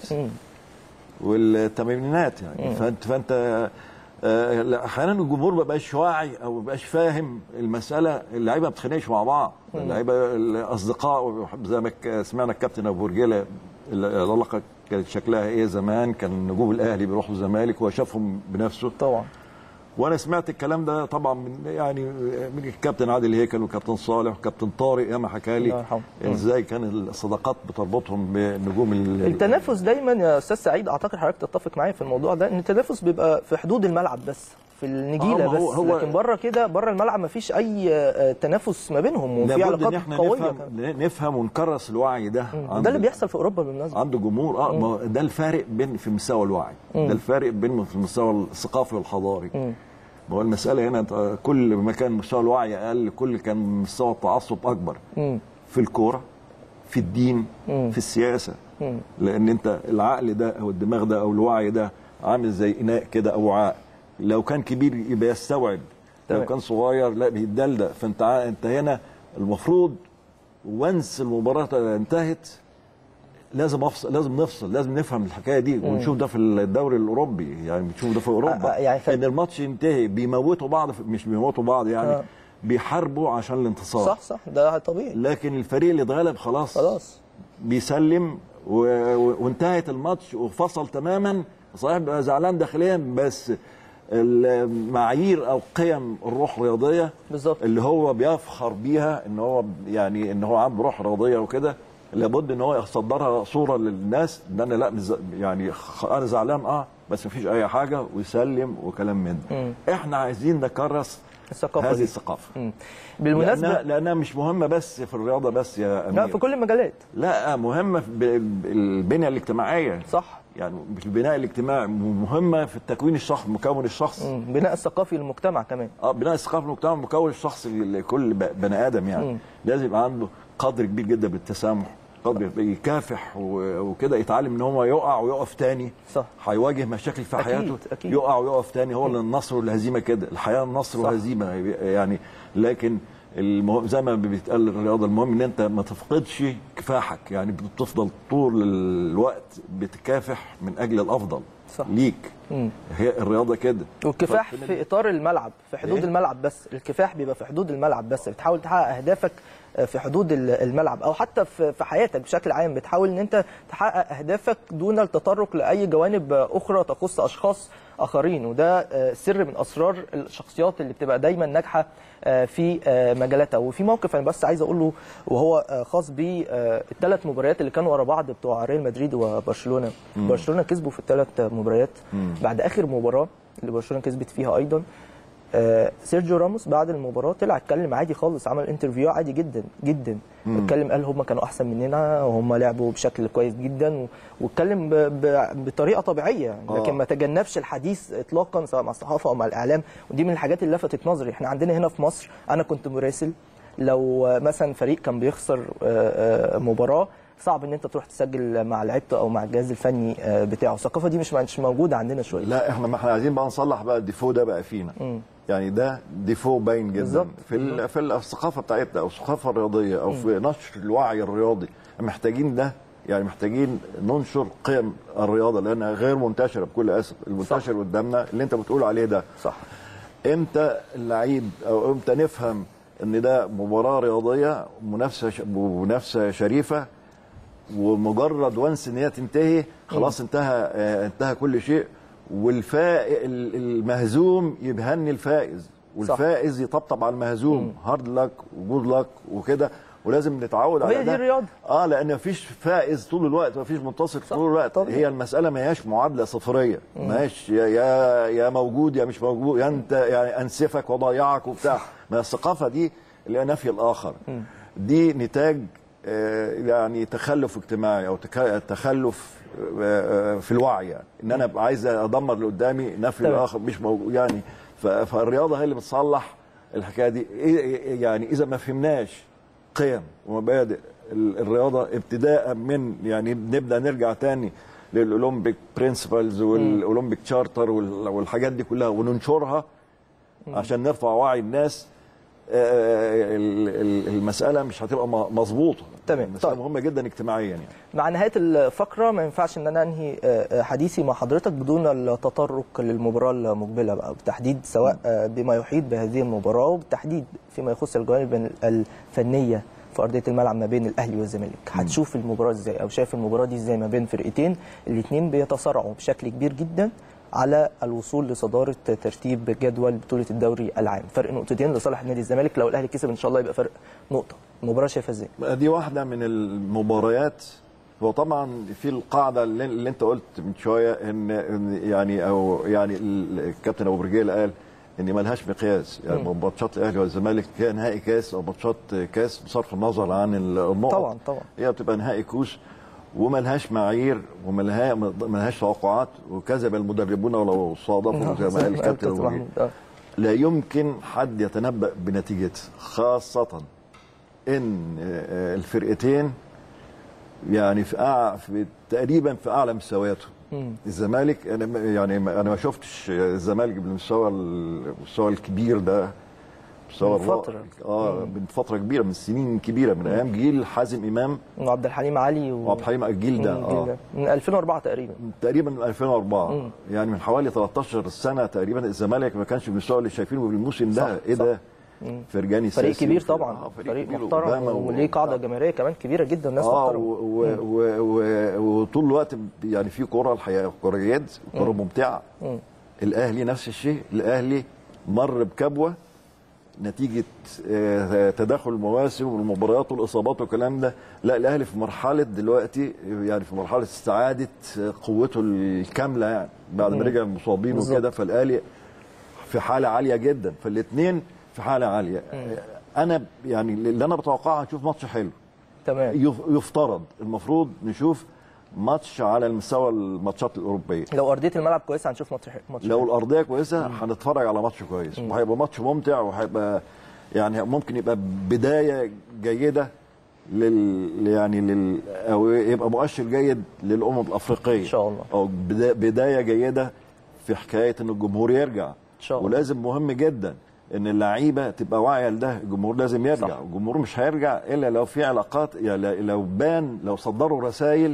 والثمانينات يعني فانت فانت آه، لا، احيانا الجمهور ما بقاش واعي او ما بقاش فاهم المساله اللعيبه ما بتتخانقش مع بعض اللعيبه الاصدقاء زي ما ك- سمعنا الكابتن ابو رجيله العلاقه كانت شكلها ايه زمان كان نجوم الاهلي بيروحوا الزمالك وهو شافهم بنفسه طبعا وانا سمعت الكلام ده طبعا من يعني من الكابتن عادل هيكل وكابتن صالح وكابتن طارق ياما حكى الله لي يرحمه. ازاي كان الصداقات بتربطهم بنجوم ال- التنافس دايما يا استاذ سعيد اعتقد حضرتك تتفق معايا في الموضوع ده ان التنافس بيبقى في حدود الملعب بس في النجيله آه، ما بس هو- هو- لكن بره كده بره الملعب ما فيش اي آه، تنافس ما بينهم وفي لابد ان علاقات احنا قويه نفهم كمان. نفهم ونكرس الوعي ده عند- ده اللي بيحصل في اوروبا بالمناسبه عنده جمهور اه ما هو ده الفارق بين في مستوى الوعي ده الفارق بين في المستوى الثقافي والحضاري ما هو المساله هنا أنت كل ما كان مستوى الوعي اقل كل كان مستوى التعصب اكبر في الكوره في الدين في السياسه لان انت العقل ده او الدماغ ده او الوعي ده عامل زي اناء كده او وعاء لو كان كبير يبقى يستوعب تمام. لو كان صغير لا بيتدلدق فانت ع- انت هنا المفروض وانس المباراه انتهت لازم افصل لازم نفصل لازم نفهم الحكايه دي ونشوف ده في الدوري الاوروبي يعني بنشوف ده في آه، اوروبا آه، يعني ف- ان الماتش ينتهي بيموتوا بعض في- مش بيموتوا بعض يعني آه. بيحاربوا عشان الانتصار صح صح ده طبيعي لكن الفريق اللي اتغلب خلاص خلاص بيسلم و... و... وانتهت الماتش وفصل تماما صحيح بقى زعلان داخليا بس المعايير او قيم الروح الرياضيه بالظبط. اللي هو بيفخر بيها ان هو يعني ان هو عنده روح رياضيه وكده لابد ان هو يصدرها صوره للناس ان انا لا مش ز- يعني خ- انا زعلان اه بس مفيش اي حاجه ويسلم وكلام من ده احنا عايزين نكرس الثقافة هذه دي. الثقافه مم. بالمناسبه لأنها, لانها مش مهمه بس في الرياضه بس يا امير لا في كل المجالات لا مهمه في ب- البنيه الاجتماعيه صح يعني في البناء الاجتماعي مهمه في التكوين الشخص مكون الشخص مم. بناء الثقافي للمجتمع كمان اه بناء الثقافه المجتمع مكون الشخص لكل ب- بني ادم يعني مم. لازم يبقى عنده قدر كبير جدا بالتسامح قدر يكافح و- وكده يتعلم ان هو يقع ويقف تاني صح. هيواجه مشاكل في أكيد، حياته أكيد. يقع ويقف تاني هو اللي النصر والهزيمه كده الحياه النصر صح. وهزيمه يعني لكن المهم زي ما بيتقال الرياضه المهم ان انت ما تفقدش كفاحك يعني بتفضل طول الوقت بتكافح من اجل الافضل صح. ليك مم. هي الرياضه كده والكفاح فمن في اطار الملعب في حدود إيه؟ الملعب بس الكفاح بيبقى في حدود الملعب بس بتحاول تحقق اهدافك في حدود ال- الملعب او حتى في في حياتك بشكل عام بتحاول ان انت تحقق اهدافك دون التطرق لاي جوانب اخرى تخص اشخاص اخرين وده آه، سر من اسرار الشخصيات اللي بتبقى دايما ناجحه آه، في آه، مجالاتها وفي موقف انا بس عايز اقوله وهو آه، خاص بالثلاث مباريات اللي كانوا ورا بعض بتوع ريال مدريد وبرشلونه برشلونه كسبوا في الثلاث مباريات بعد اخر مباراه اللي برشلونه كسبت فيها ايضا آه، سيرجيو راموس بعد المباراه طلع اتكلم عادي خالص عمل انترفيو عادي جدا جدا اتكلم قال هم كانوا احسن مننا وهم لعبوا بشكل كويس جدا و- واتكلم ب- ب- بطريقه طبيعيه يعني آه. لكن ما تجنبش الحديث اطلاقا سواء مع الصحافه او مع الاعلام ودي من الحاجات اللي لفتت نظري احنا عندنا هنا في مصر انا كنت مراسل لو آه، مثلا فريق كان بيخسر آه، آه، مباراه صعب ان انت تروح تسجل مع لعيبته او مع الجهاز الفني آه، بتاعه الثقافه دي مش مش موجوده عندنا شويه لا احنا ما احنا عايزين بقى نصلح بقى الديفو ده بقى فينا يعني ده ديفو باين جدا بالظبط. في ال- في الثقافه بتاعتنا او الثقافه الرياضيه او في نشر الوعي الرياضي محتاجين ده يعني محتاجين ننشر قيم الرياضه لانها غير منتشره بكل اسف المنتشر قدامنا اللي انت بتقول عليه ده صح امتى اللعيب او امتى نفهم ان ده مباراه رياضيه منافسه ش- منافسه شريفه ومجرد وانس ان هي تنتهي خلاص انتهى آه، انتهى كل شيء والفائز المهزوم يبهني الفائز والفائز يطبطب على المهزوم هارد لك وجود لك وكده ولازم نتعود على وهي دي ده. الرياضة. اه لان مفيش فائز طول الوقت مفيش منتصر طول الوقت طبعا. هي المساله ما هياش معادله صفريه ما هيش يا يا يا موجود يا مش موجود يا انت يعني انسفك وضيعك وبتاع ما الثقافه دي اللي هي نفي الاخر دي نتاج آه، يعني تخلف اجتماعي او تك- تخلف آه، آه، في الوعي يعني ان انا أبقى عايز ادمر اللي قدامي نفي تمام. الاخر مش موجود يعني ف- فالرياضه هي اللي بتصلح الحكايه دي إيه- يعني اذا ما فهمناش قيم ومبادئ ال- الرياضه ابتداء من يعني نبدا نرجع تاني للاولمبيك برنسبلز والاولمبيك تشارتر وال- والحاجات دي كلها وننشرها عشان نرفع وعي الناس آه، ال- ال- المساله مش هتبقى م- مظبوطه تمام. المساله طيب. مهمه جدا اجتماعيا يعني مع نهايه الفقره ما ينفعش ان انا انهي آه، آه، حديثي مع حضرتك بدون التطرق للمباراه المقبله بقى بالتحديد سواء آه، بما يحيط بهذه المباراه وبالتحديد فيما يخص الجوانب الفنيه في ارضيه الملعب ما بين الاهلي والزمالك هتشوف المباراه ازاي او شايف المباراه دي ازاي ما بين فرقتين الاثنين بيتصارعوا بشكل كبير جدا على الوصول لصداره ترتيب جدول بطوله الدوري العام فرق نقطتين لصالح نادي الزمالك لو الاهلي كسب ان شاء الله يبقى فرق نقطه المباراه شايفها ازاي دي واحده من المباريات هو طبعا في القاعده اللي, اللي انت قلت من شويه ان إن يعني او يعني ال- الكابتن ابو برجيل قال ان ملهاش مقياس يعني ماتشات الاهلي والزمالك هي نهائي كاس او ماتشات كاس بصرف النظر عن النقط طبعا طبعا هي بتبقى نهائي كوس وملهاش معايير وملها ملهاش توقعات وكذب المدربون ولو صادفوا زي ما قال الكابتن أبو برجيل محمود. آه. لا يمكن حد يتنبأ بنتيجتها خاصة ان آه، الفرقتين يعني في, أع... في تقريبا في اعلى مستوياتهم الزمالك انا ما- يعني ما- انا ما شفتش الزمالك بالمستوى المستوى الكبير ده مستوى من الرائع. فترة. اه من فتره كبيره من سنين كبيره من ايام جيل حازم امام وعبد الحليم علي و... وعبد الحليم الجيل ده مم، اه جيل من 2004 تقريبا تقريبا من 2004 يعني من حوالي 13 سنه تقريبا الزمالك ما كانش بالمستوى اللي شايفينه بالموسم ده صح، ايه صح. ده فرجاني فريق ساسي كبير وفريق- طبعا آه، فريق, كبير محترم وأوباما وليه قاعده جماهيريه كمان كبيره جدا ناس اه محترمه و- و- و- و- وطول الوقت يعني في كوره الحقيقه كوره جيد كوره ممتعه الاهلي نفس الشيء الاهلي مر بكبوه نتيجه آه، تداخل المواسم والمباريات والاصابات والكلام ده لا الاهلي في مرحله دلوقتي يعني في مرحله استعاده قوته الكامله يعني بعد ما رجع المصابين بالظبط. وكده فالاهلي في حاله عاليه جدا فالاثنين في حاله عاليه انا يعني اللي انا بتوقعه هنشوف ماتش حلو تمام يف- يفترض المفروض نشوف ماتش على المستوى الماتشات الاوروبيه لو ارضيه الملعب كويسه هنشوف ماتش حلو- ماتش لو حلو. الارضيه كويسه هنتفرج على ماتش كويس وهيبقى ماتش ممتع وهيبقى يعني ممكن يبقى بدايه جيده لل يعني لل او يبقى مؤشر جيد للامم الافريقيه إن شاء الله. او بدا- بدايه جيده في حكايه ان الجمهور يرجع إن شاء الله. ولازم مهم جدا ان اللعيبه تبقى واعيه لده الجمهور لازم يرجع صح. الجمهور مش هيرجع الا لو في علاقات يعني لو بان لو صدروا رسائل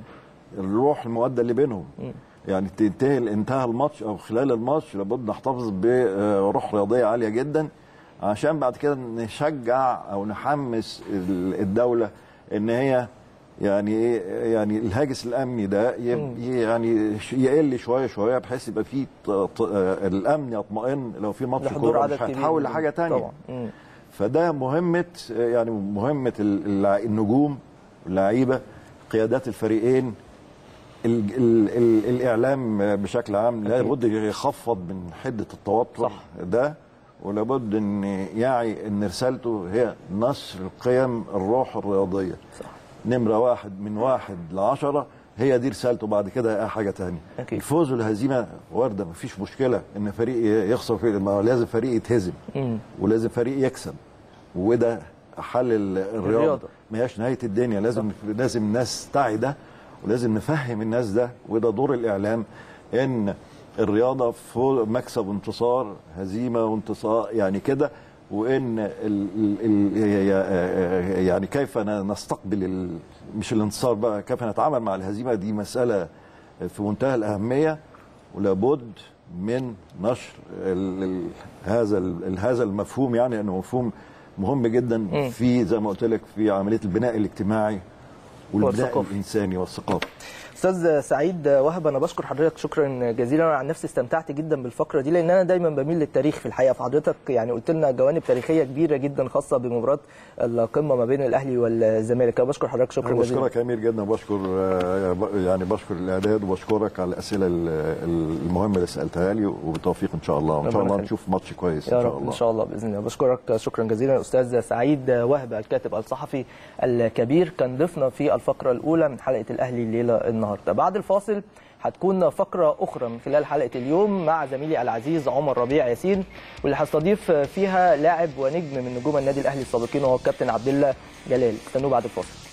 الروح المؤدة اللي بينهم يعني تنتهي انتهى الماتش او خلال الماتش لابد نحتفظ بروح رياضيه عاليه جدا عشان بعد كده نشجع او نحمس ال- الدوله ان هي يعني ايه يعني الهاجس الامني ده يب- يعني ش- يقل شويه شويه بحيث يبقى في ط- ط- آه، الامن يطمئن لو في ماتش لحضور كوره عدد مش كبير هيتحول من- لحاجه تانية طبعا مم. فده مهمه يعني مهمه ال- الع- النجوم اللعيبه قيادات الفريقين ال ال ال الاعلام بشكل عام لابد يخفض من حده التوتر صح. ده ولابد ان يعي ان رسالته هي نشر القيم الروح الرياضيه صح. نمره واحد من واحد لعشرة هي دي رسالته بعد كده اي حاجه تانية أكيد. الفوز والهزيمه وارده مفيش مشكله ان فريق يخسر في ما لازم فريق يتهزم مم. ولازم فريق يكسب وده حل ال- الرياضه الرياضة. ما هياش نهايه الدنيا لازم لازم الناس تعي ده ولازم نفهم الناس ده وده دور الاعلام ان الرياضه فوق مكسب وانتصار هزيمه وانتصار يعني كده وان ال ال ال يعني كيف ن- نستقبل ال مش الانتصار بقى كيف نتعامل مع الهزيمه دي مساله في منتهى الاهميه ولابد من نشر ال ال هذا ال هذا المفهوم يعني انه مفهوم مهم جدا في زي ما قلت لك في عمليه البناء الاجتماعي والبناء والثقافي. الانساني والثقافي استاذ سعيد وهب انا بشكر حضرتك شكرا جزيلا انا عن نفسي استمتعت جدا بالفقره دي لان انا دايما بميل للتاريخ في الحقيقه فحضرتك يعني قلت لنا جوانب تاريخيه كبيره جدا خاصه بمباراه القمه ما بين الاهلي والزمالك انا بشكر حضرتك شكرا انا جزيلا بشكرك يا امير جدا وبشكر آه، ب- يعني بشكر الاعداد وبشكرك على الاسئله ال- ال- المهمه اللي سالتها لي وبالتوفيق ان شاء الله وان شاء ربنا الله يخليك. نشوف ماتش كويس يا ان شاء رب الله ان شاء الله باذن الله بشكرك شكرا جزيلا استاذ سعيد وهب الكاتب الصحفي الكبير كان ضيفنا في الفقره الاولى من حلقه الاهلي الليله النهارده بعد الفاصل هتكون فقرة أخرى من خلال حلقة اليوم مع زميلي العزيز عمر ربيع ياسين واللي هستضيف فيها لاعب ونجم من نجوم النادي الأهلي السابقين وهو الكابتن عبد الله جلال استنوه بعد الفاصل